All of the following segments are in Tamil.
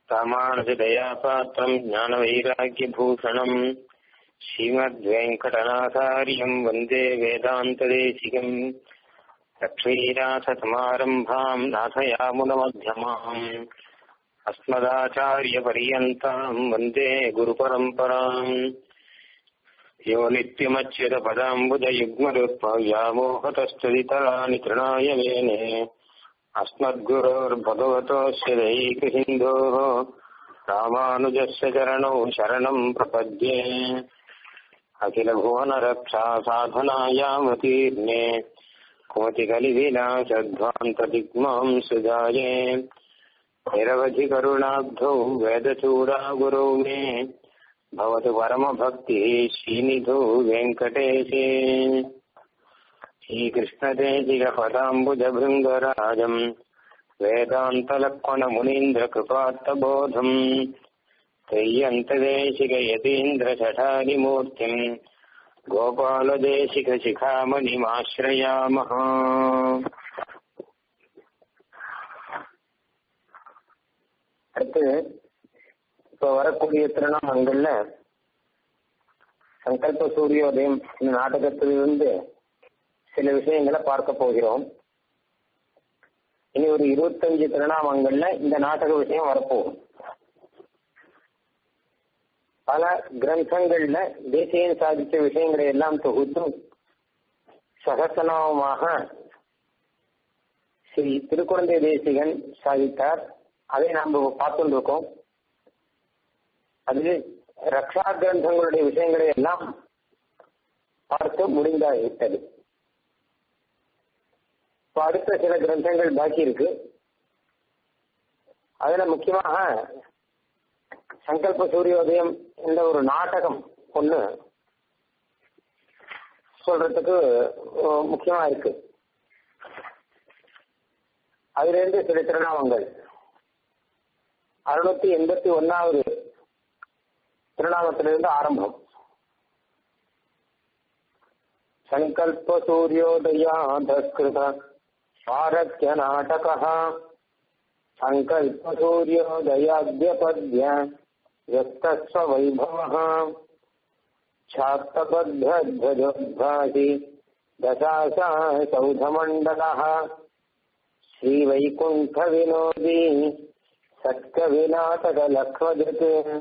रामानुजदयापात्रम् ज्ञानवैराग्यभूषणम् श्रीमद्वेङ्कटनाथार्यम् वन्दे वेदान्तदेशिकम् लक्ष्मीनाथसमारम्भाम् नाथयामुनमध्यमाम् अस्मदाचार्यपर्यन्ताम् वन्दे गुरुपरम्पराम् यो नित्यमच्युतपदाम्बुजयुग्मरुत्पव्यामोहतस्तुदितराणि तृणाय मेने अस्मद्गुरोर्भगवतोऽस्य दैकसिन्धोः रामानुजस्य चरणौ शरणम् प्रपद्ये अखिलभुवनरक्षा साधनायामतीर्णे कुमतिकलिविलासध्वान्तदिग्माम् सुजाये निरवधिकरुणाब्धौ वेदचूडागुरौ मे भवतु परमभक्तिः श्रीनिधौ वेङ्कटेशे श्रीकृष्णदेशिकपदाम्बुजभृङ्गराजम् वेदान्तलक्ष्मणमुनीन्द्रकृपात्तबोधम् तय्यन्तदेशिकयतीन्द्रशठादिमूर्तिम् गोपालदेशिकशिखामणिमाश्रयामः அடுத்து இப்போ வரக்கூடிய திருநாமங்கள்ல சங்கல்ப சூரியோதயம் இந்த நாடகத்திலிருந்து சில விஷயங்களை பார்க்க போகிறோம் இனி ஒரு இருபத்தஞ்சு திருநாமங்கள்ல இந்த நாடக விஷயம் வரப்போகும் பல கிரந்தங்கள்ல தேசியம் சாதித்த விஷயங்களை எல்லாம் தொகுத்து சகசநாமமாக ஸ்ரீ திருக்குழந்தை தேசிகன் சாதித்தார் அதை நாம் பார்த்துட்டு இருக்கோம் அது ரக்ஷா கிரந்தங்களுடைய விஷயங்களை எல்லாம் பார்த்து முடிந்தாகிவிட்டது இப்போ அடுத்த சில கிரந்தங்கள் பாக்கி இருக்கு அதுல முக்கியமாக சங்கல்ப சூரியோதயம் என்ற ஒரு நாடகம் ஒண்ணு சொல்றதுக்கு முக்கியமா இருக்கு அதுல இருந்து சில திருநாமங்கள் அறுநூத்தி எண்பத்தி ஒன்னாவது திருநாமத்திலிருந்து ஆரம்பம் சங்கல்ப சூரியோதயாதஸ்கிருத பாரத்ய நாடக சங்கல்ப சூரியோதயாத்யபத்ய व्यक्तस्व वैभवः छात्तबद्धध्वजोद्भासि दशासा सौधमण्डलः श्रीवैकुण्ठविनोदी सत्कविनाटकलक्ष्मजत्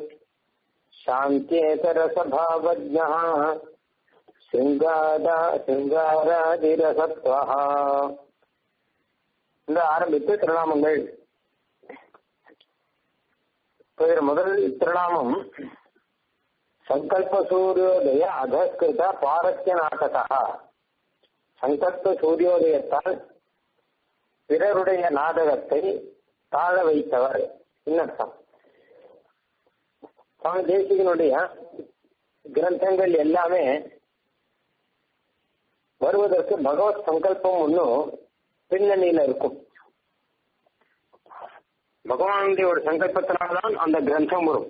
शान्त्येतरसभावज्ञः சிங்காரா சிங்காராதிரசத்வா இந்த ஆரம்பித்து திருநாமங்கள் முதல் திருநாமம் சங்கல்ப சூரியோதய அதஸ்கிருத பாரத்ய நாடகா சங்கல்ப சூரியோதயத்தால் பிறருடைய நாடகத்தை தாழ வைத்தவர் இன்னர்த்தம் சுவாமி தேசிகனுடைய கிரந்தங்கள் எல்லாமே வருவதற்கு பகவத் சங்கல்பம் ஒன்றும் பின்னணியில இருக்கும் பகவானுடைய ஒரு சங்கல்பத்தினால்தான் அந்த கிரந்தம் வரும்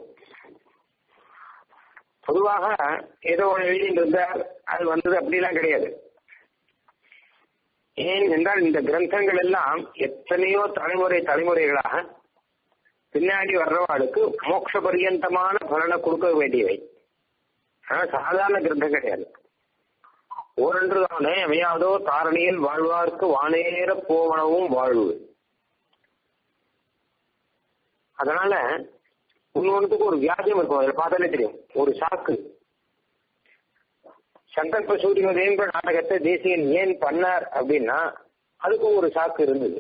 பொதுவாக ஏதோ ஒரு எழுதிட்டு இருந்தார் அது வந்தது அப்படிலாம் கிடையாது ஏன் என்றால் இந்த கிரந்தங்கள் எல்லாம் எத்தனையோ தலைமுறை தலைமுறைகளாக பின்னாடி வர்றவாளுக்கு மோட்ச பரியந்தமான பலனை கொடுக்க வேண்டியவை ஆனால் சாதாரண கிரந்தம் கிடையாது ஓரன்று தானே அமையாதோ தாரணியில் வாழ்வார்க்கு வானேற போவனவும் வாழ்வு அதனால இன்னொன்றுக்கு ஒரு வியாஜம் இருக்கும் அதில் பார்த்தாலே தெரியும் ஒரு சாக்கு சங்கல்ப சூரியனுடைய நாடகத்தை தேசியன் ஏன் பண்ணார் அப்படின்னா அதுக்கும் ஒரு சாக்கு இருந்தது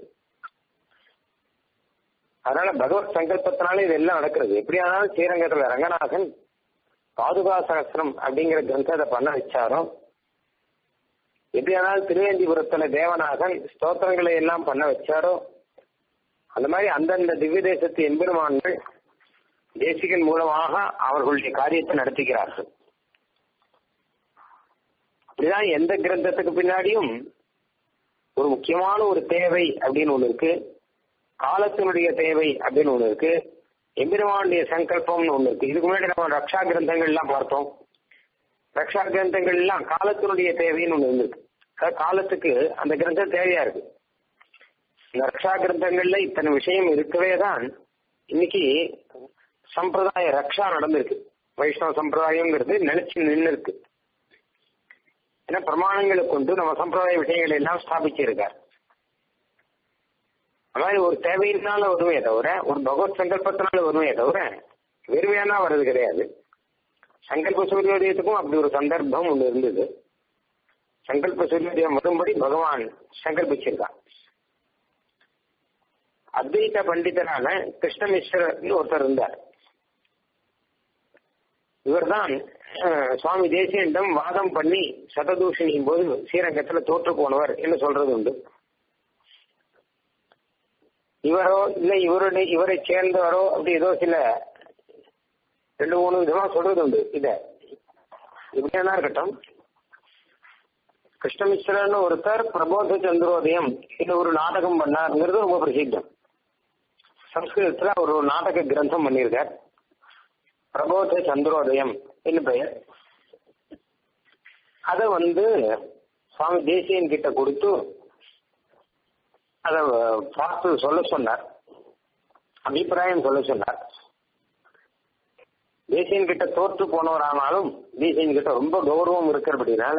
அதனால பகவத் சங்கல்பத்தினால இதெல்லாம் நடக்கிறது எப்படி ஆனாலும் ஸ்ரீரங்கத்துல ரங்கநாதன் பாதுகா சகசிரம் அப்படிங்கிற கிரந்தத்தை பண்ண வச்சாரோ எப்படி ஆனாலும் திருவேந்திபுரத்துல தேவநாதன் ஸ்தோத்திரங்களை எல்லாம் பண்ண வச்சாரோ அந்த மாதிரி அந்தந்த திவ்ய தேசத்து எம்பெருமான்கள் தேசிகன் மூலமாக அவர்களுடைய காரியத்தை நடத்துகிறார்கள் அப்படிதான் எந்த கிரந்தத்துக்கு பின்னாடியும் ஒரு முக்கியமான ஒரு தேவை அப்படின்னு ஒண்ணு இருக்கு காலத்தினுடைய தேவை அப்படின்னு ஒண்ணு இருக்கு எம்பெருமானுடைய சங்கல்பம்னு ஒண்ணு இருக்கு இதுக்கு முன்னாடி நம்ம ரக்ஷா கிரந்தங்கள் எல்லாம் பார்த்தோம் ரக்ஷா கிரந்தங்கள் எல்லாம் காலத்தினுடைய தேவைன்னு ஒண்ணு இருந்திருக்கு காலத்துக்கு அந்த கிரந்தம் தேவையா இருக்கு இந்த ரக்ஷா கிரந்தங்கள்ல இத்தனை விஷயம் இருக்கவே தான் இன்னைக்கு சம்பிரதாய ரக்ஷா நடந்திருக்கு வைஷ்ணவ சம்பிரதாயங்கிறது நிலைச்சு நின்று இருக்கு ஏன்னா பிரமாணங்களை கொண்டு நம்ம சம்பிரதாய விஷயங்களை எல்லாம் ஸ்தாபிச்சிருக்கார் அது மாதிரி ஒரு தேவையினால வருமே தவிர ஒரு பகவத் சங்கல்பத்தினால வருமே தவிர வெறுமையானா வர்றது கிடையாது சங்கல்ப சூரியோதயத்துக்கும் அப்படி ஒரு சந்தர்ப்பம் ஒன்று இருந்தது சங்கல்ப சூரியோதயம் வரும்படி பகவான் சங்கல்பிச்சிருக்கான் அத்வைத பண்டிதரான கிருஷ்ணமிஸ்வரர்னு ஒருத்தர் இருந்தார் இவர்தான் சுவாமி தேசியனிடம் வாதம் பண்ணி சததூஷணியும் போது ஸ்ரீரங்கத்துல தோற்று போனவர் என்று சொல்றது உண்டு இவரோ இல்ல இவருடைய இவரை சேர்ந்தவரோ அப்படி ஏதோ சில ரெண்டு மூணு விதமா சொல்றது உண்டு இத இப்படியா இருக்கட்டும் கிருஷ்ணமிஸ்வரன் ஒருத்தர் பிரபோத சந்திரோதயம் இது ஒரு நாடகம் பண்ணாருங்கிறது ரொம்ப பிரசித்தம் சம்ஸ்கிருதத்துல அவர் ஒரு நாடக கிரந்தம் பண்ணியிருக்கார் பிரபோத சந்திரோதயம் என்று பெயர் அதை வந்து சுவாமி தேசியன் கிட்ட கொடுத்து அதை பார்த்து சொல்ல சொன்னார் அபிப்பிராயம் சொல்ல சொன்னார் தேசியன் கிட்ட தோற்று போனவரானாலும் தேசியன் கிட்ட ரொம்ப கௌரவம் இருக்கிறபடினால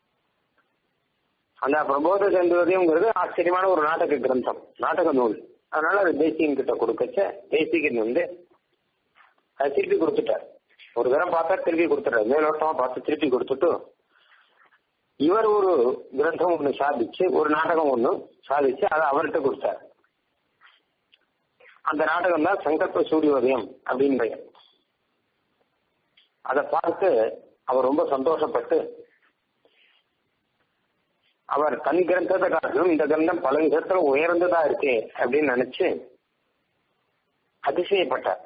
அந்த பிரபோத சந்திரோதயம்ங்கிறது ஆச்சரியமான ஒரு நாடக கிரந்தம் நாடக நூல் அதனால அது தேசியன் கிட்ட கொடுக்கச்ச தேசிகன் வந்து அது திருப்பி கொடுத்துட்டார் ஒரு தரம் பார்த்தா திருப்பி கொடுத்துட்டார் மேலோட்டமா பார்த்து திருப்பி கொடுத்துட்டு இவர் ஒரு கிரந்தம் ஒண்ணு சாதிச்சு ஒரு நாடகம் ஒண்ணு சாதிச்சு அதை அவர்கிட்ட கொடுத்தார் அந்த நாடகம் தான் சங்கல்ப சூரியோதயம் அப்படின்னு பெயர் அதை பார்த்து அவர் ரொம்ப சந்தோஷப்பட்டு அவர் தன் கிரந்தத்தை காட்டிலும் இந்த கிரந்தம் பல விதத்துல உயர்ந்ததா இருக்கே அப்படின்னு நினைச்சு அதிசயப்பட்டார்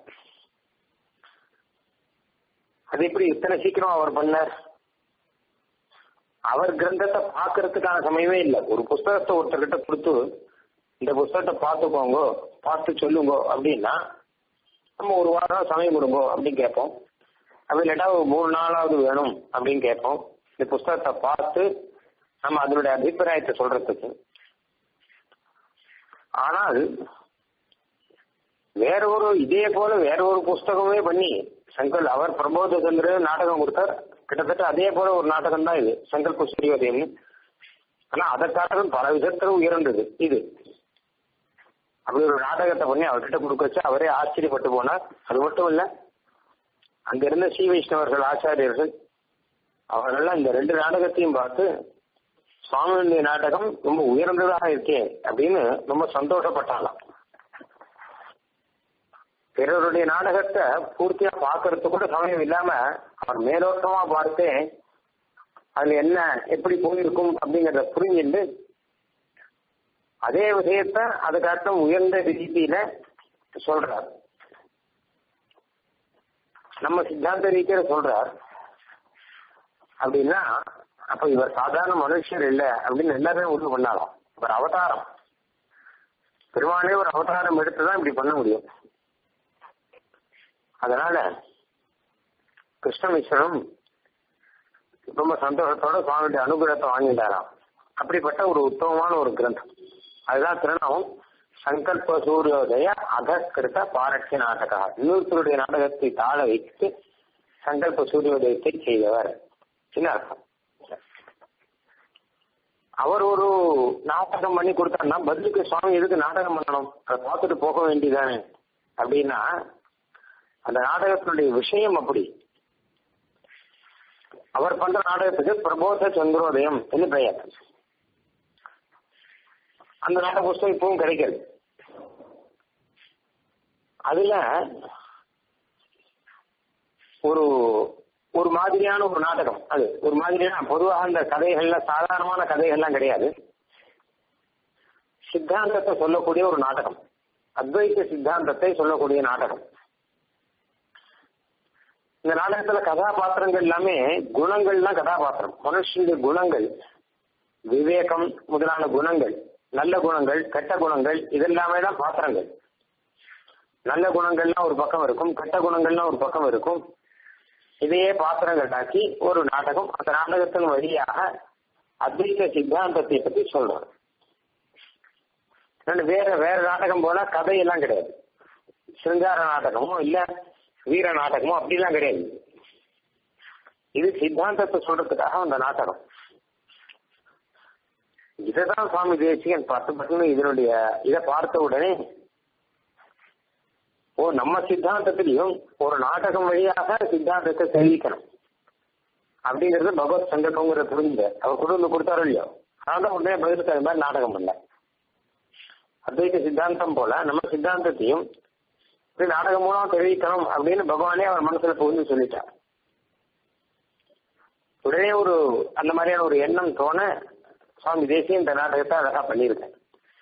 அது எப்படி இத்தனை சீக்கிரம் அவர் பண்ணார் அவர் கிரந்தத்தை பாக்குறதுக்கான சமயமே இல்லை ஒரு புஸ்தகத்தை ஒருத்தர்கிட்ட கொடுத்து இந்த புஸ்தகத்தை பார்த்துக்கோங்க பார்த்து சொல்லுங்க அப்படின்னா நம்ம ஒரு வாரம் சமயம் கொடுங்க அப்படின்னு கேட்போம் அப்படி இல்லாட்டா ஒரு மூணு நாளாவது வேணும் அப்படின்னு கேட்போம் இந்த புஸ்தகத்தை பார்த்து நம்ம அதனுடைய அபிப்பிராயத்தை சொல்றதுக்கு ஆனால் வேற ஒரு இதே போல வேற ஒரு புஸ்தகமே பண்ணி சங்கல் அவர் பிரபோத சந்திர நாடகம் கொடுத்தார் கிட்டத்தட்ட அதே போல ஒரு நாடகம் தான் இது சங்கல்ப சூரியோதயம் ஆனா அதை காட்டிலும் பல விதத்துல உயர்ந்தது இது அப்படி ஒரு நாடகத்தை பண்ணி அவர்கிட்ட கொடுக்க வச்சு அவரே ஆச்சரியப்பட்டு போனார் அது மட்டும் இல்ல அங்க இருந்த ஸ்ரீ வைஷ்ணவர்கள் ஆச்சாரியர்கள் அவர்கள்லாம் இந்த ரெண்டு நாடகத்தையும் பார்த்து சுவாமியுடைய நாடகம் ரொம்ப உயர்ந்ததாக இருக்கே அப்படின்னு ரொம்ப சந்தோஷப்பட்டாலாம் பிறருடைய நாடகத்தை பூர்த்தியா பாக்குறதுக்கு கூட சமயம் இல்லாம அவர் மேலோட்டமா பார்த்து அதுல என்ன எப்படி போயிருக்கும் அப்படிங்கறத புரிஞ்சுட்டு அதே விஷயத்த அதை காட்டும் உயர்ந்த ரீதியில சொல்றார் நம்ம சித்தாந்த ரீதியில சொல்றார் அப்படின்னா அப்ப இவர் சாதாரண மனுஷர் இல்ல அப்படின்னு எல்லாருமே உறுதி பண்ணாலும் ஒரு அவதாரம் பெருமானே ஒரு அவதாரம் எடுத்துதான் இப்படி பண்ண முடியும் அதனால கிருஷ்ணமிஸ்வரம் ரொம்ப சந்தோஷத்தோட சுவாமியுடைய அனுகிரகத்தை வாங்கிட்டாராம் அப்படிப்பட்ட ஒரு உத்தமமான ஒரு கிரந்தம் அதுதான் திருநாமம் சங்கல்ப சூரியோதய அகஸ்கிருத பாரட்சி நாடகா இன்னொருத்தருடைய நாடகத்தை தாழ வைத்து சங்கல்ப சூரியோதயத்தை செய்தவர் சின்ன அர்த்தம் அவர் ஒரு நாடகம் பண்ணி கொடுத்தாருன்னா பதிலுக்கு சுவாமி எதுக்கு நாடகம் பண்ணணும் அதை பார்த்துட்டு போக வேண்டியதானே அப்படின்னா அந்த நாடகத்தினுடைய விஷயம் அப்படி அவர் பண்ற நாடகத்துக்கு பிரபோத சந்திரோதயம் என்று பெயர் அந்த நாடக புஸ்தகம் இப்பவும் கிடைக்கிறது அதுல ஒரு ஒரு மாதிரியான ஒரு நாடகம் அது ஒரு மாதிரியான பொதுவாக அந்த கதைகள்ல சாதாரணமான கதைகள்லாம் கிடையாது சித்தாந்தத்தை சொல்லக்கூடிய ஒரு நாடகம் அத்வைத சித்தாந்தத்தை சொல்லக்கூடிய நாடகம் இந்த நாடகத்துல கதாபாத்திரங்கள் எல்லாமே குணங்கள்லாம் கதாபாத்திரம் மனுஷனுடைய குணங்கள் விவேகம் முதலான குணங்கள் நல்ல குணங்கள் கெட்ட குணங்கள் இதெல்லாமே தான் பாத்திரங்கள் நல்ல குணங்கள்லாம் ஒரு பக்கம் இருக்கும் கெட்ட குணங்கள்லாம் ஒரு பக்கம் இருக்கும் இதையே பாத்திரங்களாக்கி ஒரு நாடகம் அந்த நாடகத்தின் வழியாக அத்வைத சித்தாந்தத்தை பத்தி சொல்றோம் வேற வேற நாடகம் போல கதையெல்லாம் கிடையாது சிருங்கார நாடகமோ இல்ல வீர நாடகமோ அப்படிலாம் கிடையாது இது சித்தாந்தத்தை சொல்றதுக்காக அந்த நாடகம் இதைதான் சுவாமி தேசிகன் பார்த்து பட்டுன்னு இதனுடைய இதை பார்த்த உடனே ஓ நம்ம சித்தாந்தத்திலையும் ஒரு நாடகம் வழியாக சித்தாந்தத்தை தெரிவிக்கணும் அப்படிங்கறது பகவத் சங்கல்பங்கிற புரிஞ்சு அவர் கொண்டு வந்து கொடுத்தாரோ இல்லையோ அதனால உடனே பதிலுக்கு அது மாதிரி நாடகம் பண்ணல அத்வைத சித்தாந்தம் போல நம்ம சித்தாந்தத்தையும் இப்படி நாடகம் மூலம் தெரிவிக்கணும் அப்படின்னு பகவானே அவர் மனசுல புகுந்து சொல்லிட்டார் உடனே ஒரு அந்த மாதிரியான ஒரு எண்ணம் தோண சுவாமி தேசியம் இந்த நாடகத்தை அழகா பண்ணியிருக்கேன்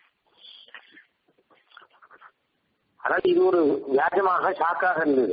ஆனால் இது ஒரு வியாஜமாக ஷாக்காக இருந்தது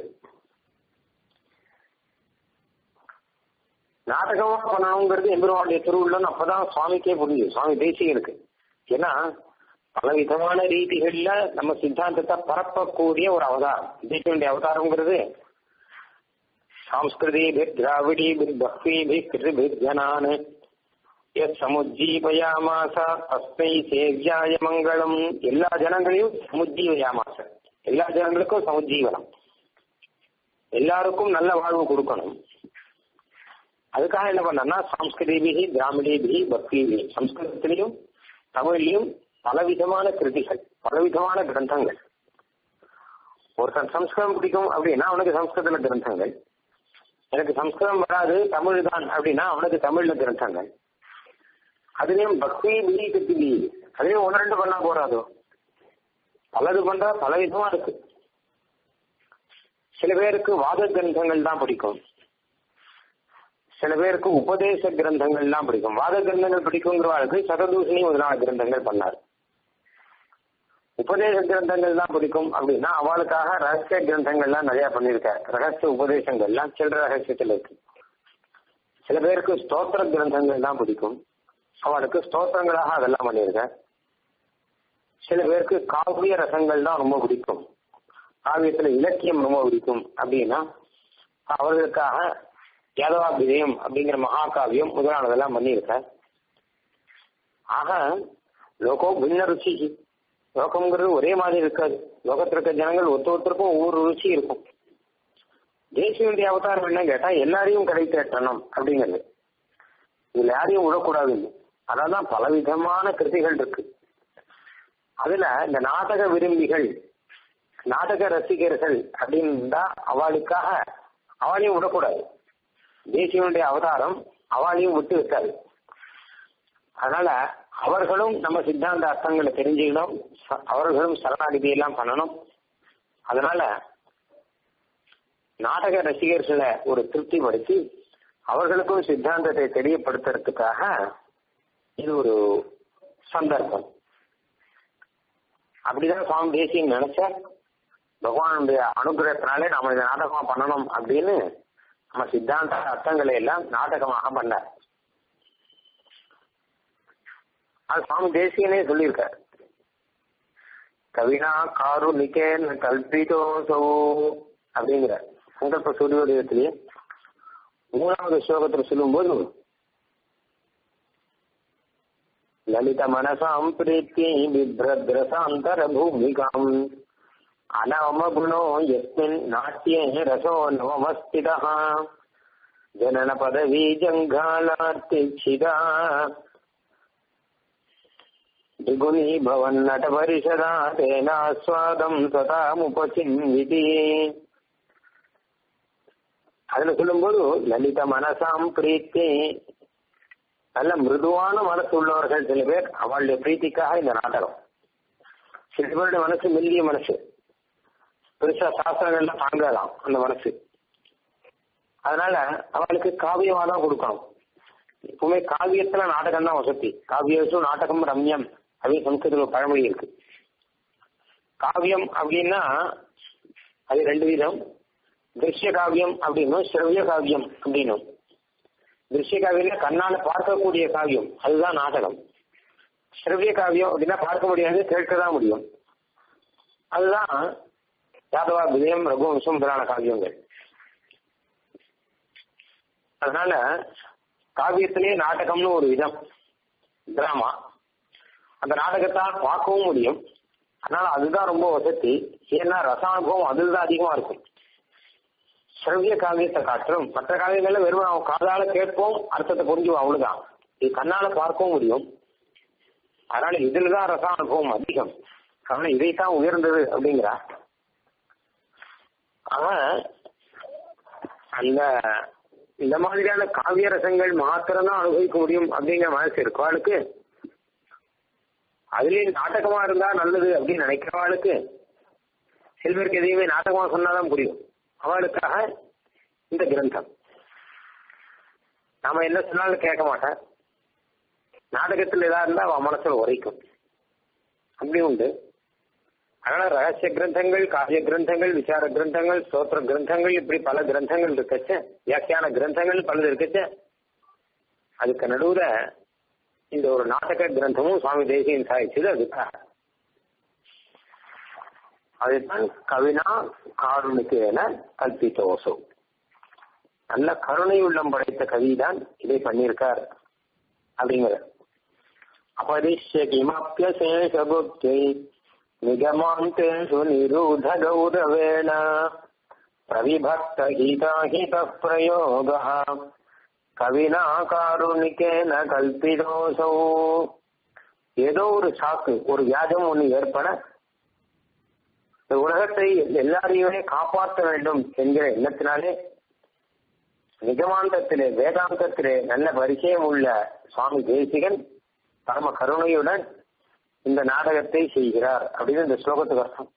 நாடகமா பண்ணணுங்கிறது எம்பெருமானுடைய திருவுள்ளன்னு அப்பதான் சுவாமிக்கே புரியுது சுவாமி தேசிகனுக்கு ஏன்னா பல விதமான ரீதிகள்ல நம்ம சித்தாந்தத்தை பரப்பக்கூடிய ஒரு அவதாரம் தேசியனுடைய அவதாரம்ங்கிறது சாம்ஸ்கிருதி திராவிடி பக்தி கிருதிஜனான் எஸ் சமுஜ்ஜீவயாமாச அஸ்மை சேவியாய மங்களம் எல்லா ஜனங்களையும் சமுஜ்ஜீவயாமாச எல்லா ஜனங்களுக்கும் சமுஜ்ஜீவனம் எல்லாருக்கும் நல்ல வாழ்வு கொடுக்கணும் அதுக்காக என்ன பண்ணா சம்ஸ்கிருதிபிகி திராமிடிபிகி பக்திபிகி சம்ஸ்கிருதத்திலையும் தமிழ்லையும் பலவிதமான கிருதிகள் பலவிதமான கிரந்தங்கள் ஒருத்தன் சம்ஸ்கிருதம் பிடிக்கும் அப்படின்னா அவனுக்கு சம்ஸ்கிருதத்துல கிரந்தங்கள் எனக்கு சம்ஸ்கிருதம் வராது தமிழ் தான் அப்படின்னா அவனுக்கு தமிழ்ல கிரந்தங்கள் அதுலயும் பக்தி பிலி கத்தி பிலி அதுலயும் ஒன்று ரெண்டு பண்ணா போறாதோ பலது பண்றா பல விதமா இருக்கு சில பேருக்கு வாத கிரந்தங்கள் தான் பிடிக்கும் சில பேருக்கு உபதேச கிரந்தங்கள் தான் பிடிக்கும் வாத கிரந்தங்கள் பிடிக்குங்கிறவாளுக்கு சததூஷணி முதலான கிரந்தங்கள் பண்ணார் உபதேச கிரந்தங்கள் தான் பிடிக்கும் அப்படின்னா அவளுக்காக ரகசிய கிரந்தங்கள்லாம் நிறைய பண்ணியிருக்காரு ரகசிய உபதேசங்கள்லாம் சில்லற ரகசியத்தில் இருக்கு சில பேருக்கு ஸ்தோத்திர கிரந்தங்கள் தான் பிடிக்கும் அவளுக்கு ஸ்தோத்திரங்களாக அதெல்லாம் பண்ணியிருக்கார் சில பேருக்கு காவிய ரசங்கள் தான் ரொம்ப பிடிக்கும் காவியத்துல இலக்கியம் ரொம்ப பிடிக்கும் அப்படின்னா அவர்களுக்காக யாதவாபிதயம் அப்படிங்கிற மகாகாவியம் முதலானதெல்லாம் பண்ணியிருக்கார் ஆக லோகோ பின்ன ருச்சி லோகம்ங்கிறது ஒரே மாதிரி இருக்காது லோகத்தில் இருக்க ஜனங்கள் ஒருத்த ஒருத்தருக்கும் ஒவ்வொரு ருச்சி இருக்கும் தேசியனுடைய அவதாரம் என்ன கேட்டா எல்லாரையும் கடை தேட்டணும் அப்படிங்கிறது இதுல யாரையும் விடக்கூடாதுன்னு அதான் பலவிதமான கிருதிகள் இருக்கு அதுல இந்த நாடக விரும்பிகள் நாடக ரசிகர்கள் அப்படின்னா அவளுக்காக அவளையும் விடக்கூடாது தேசியனுடைய அவதாரம் அவளையும் விட்டு வைக்காது அதனால அவர்களும் நம்ம சித்தாந்த அர்த்தங்களை தெரிஞ்சுக்கணும் அவர்களும் சரணாகிதி எல்லாம் பண்ணணும் அதனால நாடக ரசிகர்களை ஒரு திருப்திப்படுத்தி அவர்களுக்கும் சித்தாந்தத்தை தெரியப்படுத்துறதுக்காக இது ஒரு சந்தர்ப்பம் அப்படிதான் சுவாமி தேசியம் நினைச்ச பகவானுடைய அனுகிரகத்தினாலே நம்ம இதை நாடகமா பண்ணணும் அப்படின்னு நம்ம சித்தாந்த அர்த்தங்களை எல்லாம் நாடகமாக பண்ணார் அது சுவாமி தேசியனே சொல்லியிருக்கார் கவினா காரு நிகேன் கல்பிதோசோ அப்படிங்கிற சங்கல்ப சூரியோதயத்திலேயே மூணாவது ஸ்லோகத்தில் சொல்லும்போது லலித மனசாம் பிரீத்தி பிப்ரத்ரசாந்தர பூமிகாம் அனவமகுணோ எஸ்மின் நாட்டியே ரசோ நவமஸ்திதா ஜனன பதவி ஜங்காலார்த்திச்சிதா द्विगुणी भवन्नटपरिषदा तेनास्वादம் சதாமுபசின்விதி அதுல சொல்லும்போது லலித மனசாம் பிரீத்தி நல்ல மிருதுவான மனசு உள்ளவர்கள் சில பேர் அவளுடைய பிரீத்திக்காக இந்த நாடகம் சில பேருடைய மனசு மெல்லிய மனசு பெருசா சாஸ்திரங்கள்லாம் தாங்கலாம் அந்த மனசு அதனால அவளுக்கு காவியமா தான் கொடுக்கணும் எப்பவுமே காவியத்துல நாடகம் தான் வசதி காவியம் நாடகம் ரம்யம் அப்படின்னு சம்ஸ்கிருத பழமொழி இருக்கு காவியம் அப்படின்னா அது ரெண்டு விதம் திருஷ்ய காவியம் அப்படின்னும் சிரவிய காவியம் அப்படின்னும் திருஷ்ய காவியம் கண்ணால பார்க்கக்கூடிய காவியம் அதுதான் நாடகம் சிரவிய காவியம் அப்படின்னா பார்க்க முடியாது கேட்க தான் முடியும் அதுதான் யாதவா விஜயம் ரகுவம்சம் முதலான காவியங்கள் அதனால காவியத்திலே நாடகம்னு ஒரு விதம் டிராமா அந்த நாடகத்தால் பார்க்கவும் முடியும் அதனால அதுதான் ரொம்ப வசதி ஏன்னா ரசானுபவம் அதில் தான் அதிகமா இருக்கும் சிரவிய காவியத்தை காட்டிலும் மற்ற காவியங்கள்ல வெறும் அவன் காதால கேட்போம் அர்த்தத்தை புரிஞ்சுவோம் அவ்வளவுதான் இது கண்ணால பார்க்கவும் முடியும் அதனால இதுலதான் ரச அனுபவம் அதிகம் காரணம் இதைத்தான் உயர்ந்தது அப்படிங்கிறா அவன் அந்த இந்த மாதிரியான காவிய ரசங்கள் மாத்திரம்தான் அனுபவிக்க முடியும் அப்படிங்கிற மனசு இருக்கவாளுக்கு அதுலயும் நாடகமா இருந்தா நல்லது அப்படின்னு நினைக்கிறவாளுக்கு சில பேருக்கு எதையுமே நாடகமா சொன்னாதான் புரியும் அவளுக்காக இந்த கிரந்தம் நாம என்ன சொன்னாலும் கேட்க மாட்டேன் நாடகத்தில் ஏதா இருந்தா அவன் மனசுல உரைக்கும் அப்படி உண்டு அதனால ரகசிய கிரந்தங்கள் காவிய கிரந்தங்கள் விசார கிரந்தங்கள் ஸ்தோத்திர கிரந்தங்கள் இப்படி பல கிரந்தங்கள் இருக்கச்ச வியாக்கியான கிரந்தங்கள் பலது இருக்கச்ச அதுக்கு நடுவுல இந்த ஒரு நாடக கிரந்தமும் சுவாமி தேசியன் சாதிச்சது அதுக்காக அதுதான் கவினா காருணிக்கேன கல்பித்தோசோ நல்ல கருணை உள்ளம் படைத்த கவிதான் இதை பண்ணியிருக்கார் அப்படிங்கிற அபரிஷ்ய கிமப்பியசேஷ புக்தி நிகமாந்தேஷு நிரூத கௌரவேண பிரவிபக்த ஹிதாஹித பிரயோக கவினா காருணிக்கேன கல்பிதோசோ ஏதோ ஒரு சாக்கு ஒரு வியாஜம் ஒன்று ஏற்பட இந்த உலகத்தை எல்லாரையுமே காப்பாற்ற வேண்டும் என்கிற எண்ணத்தினாலே நிஜமாந்தத்திலே வேதாந்தத்திலே நல்ல பரிச்சயம் உள்ள சுவாமி தேசிகன் பரம கருணையுடன் இந்த நாடகத்தை செய்கிறார் அப்படின்னு இந்த ஸ்லோகத்துக்கு அர்த்தம்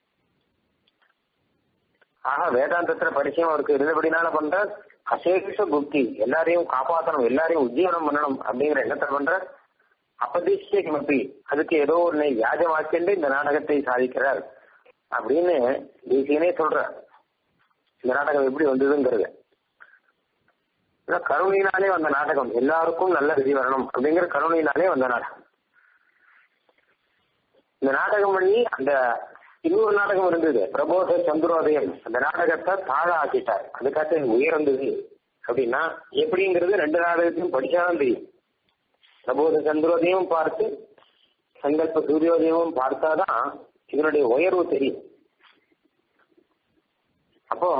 ஆக வேதாந்தத்துல பரிச்சயம் அவருக்கு இருந்தபடினால பண்ற அசேஷ புத்தி எல்லாரையும் காப்பாற்றணும் எல்லாரையும் உஜ்ஜீவனம் பண்ணணும் அப்படிங்கிற எண்ணத்துல பண்ற அப்பதிஷ்ய கிமப்பி அதுக்கு ஏதோ ஒன்னை வியாஜமாக்கிண்டு இந்த நாடகத்தை சாதிக்கிறார் அப்படின்னு தேசியனே சொல்ற இந்த நாடகம் எப்படி வந்ததுங்கிறது கருணையினாலே வந்த நாடகம் எல்லாருக்கும் நல்ல விதி வரணும் அப்படிங்கிற கருணையினாலே வந்த நாடகம் இந்த நாடகம் பண்ணி அந்த இன்னொரு நாடகம் இருந்தது பிரபோத சந்திரோதயம் அந்த நாடகத்தை தாழ ஆக்கிட்டார் அதுக்காக உயர்ந்தது அப்படின்னா எப்படிங்கிறது ரெண்டு நாடகத்தையும் படிச்சாதான் தெரியும் பிரபோத சந்திரோதயமும் பார்த்து சங்கல்ப சூரியோதயமும் பார்த்தாதான் இதனுடைய உயர்வு தெரியும் அப்போ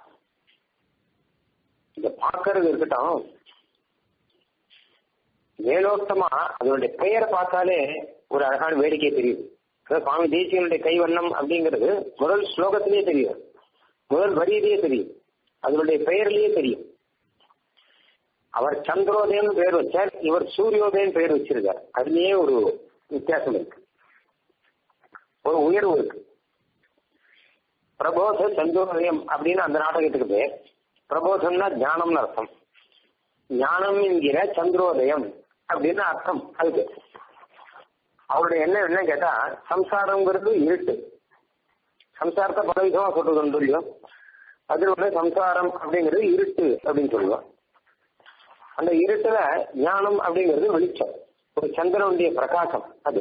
இத பார்க்கறது இருக்கட்டும் மேலோட்டமா அதனுடைய பெயரை பார்த்தாலே ஒரு அழகான வேடிக்கை தெரியுது சுவாமி தேசியனுடைய கைவண்ணம் அப்படிங்கிறது முதல் ஸ்லோகத்திலேயே தெரியும் முதல் வரியிலேயே தெரியும் அதனுடைய பெயர்லயே தெரியும் அவர் சந்திரோதயம் பேர் வச்சார் இவர் சூரியோதயம் பேர் வச்சிருக்கார் அதுலயே ஒரு வித்தியாசம் இருக்கு ஒரு உயர்வு இருக்கு பிரபோத சந்திரோதயம் அப்படின்னு அந்த நாடகத்துக்கு பேர் பிரபோதம்னா ஞானம்னு அர்த்தம் ஞானம் என்கிற சந்திரோதயம் அப்படின்னு அர்த்தம் அதுக்கு அவருடைய எண்ணம் என்ன கேட்டா சம்சாரங்கிறது இருட்டு சம்சாரத்தை பல விதமா சொல்றது இல்லையோ அதில் ஒன்று சம்சாரம் அப்படிங்கிறது இருட்டு அப்படின்னு சொல்லுவோம் அந்த இருட்டுல ஞானம் அப்படிங்கிறது வெளிச்சம் ஒரு சந்திரனுடைய பிரகாசம் அது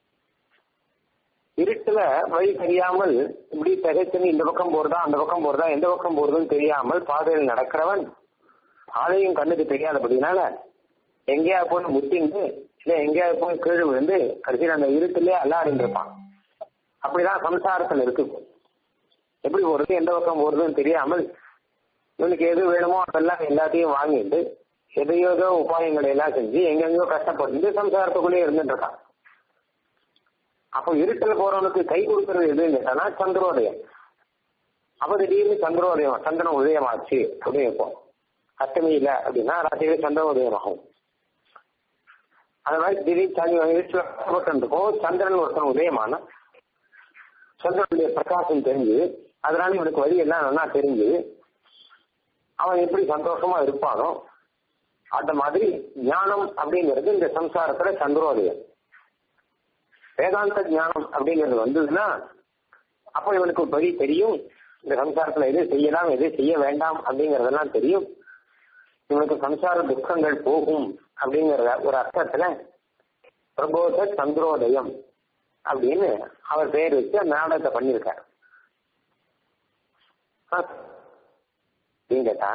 இருட்டுல வழி தெரியாமல் இப்படி திகைச்சுன்னு இந்த பக்கம் போறதா அந்த பக்கம் போறதா எந்த பக்கம் போறதுன்னு தெரியாமல் பாதையில் நடக்கிறவன் பாதையும் கண்ணுக்கு தெரியாதபடினால எங்கேயா போய் முத்திண்டு இல்ல எங்கேயாவது போய் கீழே விழுந்து கடைசியில் அந்த இருட்டிலே அல்லாடின்னு இருப்பான் அப்படிதான் சம்சாரத்தில் இருக்கு எப்படி போறது எந்த பக்கம் போறதுன்னு தெரியாமல் இவனுக்கு எது வேணுமோ அதெல்லாம் எல்லாத்தையும் வாங்கிட்டு எதையோ ஏதோ உபாயங்களை எல்லாம் செஞ்சு எங்கெங்கயோ கஷ்டப்பட்டு சம்சாரத்துக்குள்ளேயே இருந்துட்டு இருக்கான் அப்போ இருட்டில் போறவனுக்கு கை கொடுக்கறது எதுன்னு கேட்டானா சந்திரோதயம் அப்ப திடீர்னு சந்திரோதயம் சந்திரன் உதயமாச்சு அப்படின்னு இருப்போம் அஷ்டமி இல்லை அப்படின்னா ராத்திரி சந்திரன் உதயமாகும் அந்த மாதிரி திடீர் சனி இருட்டில் கஷ்டப்பட்டு இருக்கும் சந்திரன் ஒருத்தன் உதயமான சந்திரனுடைய பிரகாசம் தெரிஞ்சு அதனால இவனுக்கு வழி எல்லாம் நல்லா தெரிஞ்சு அவன் எப்படி சந்தோஷமா இருப்பானோ அந்த மாதிரி ஞானம் அப்படிங்கிறது இந்த சம்சாரத்துல சந்திரோதயம் வேதாந்த ஞானம் அப்படிங்கிறது வந்ததுன்னா அப்போ இவனுக்கு வழி தெரியும் இந்த சம்சாரத்துல எது செய்யலாம் எது செய்ய வேண்டாம் அப்படிங்கறதெல்லாம் தெரியும் இவனுக்கு சம்சார துக்கங்கள் போகும் அப்படிங்கிற ஒரு அர்த்தத்துல பிரபோத சந்திரோதயம் அப்படின்னு அவர் பெயர் வச்சு அந்த நாடகத்தை பண்ணியிருக்கார் அப்படின்னு கேட்டா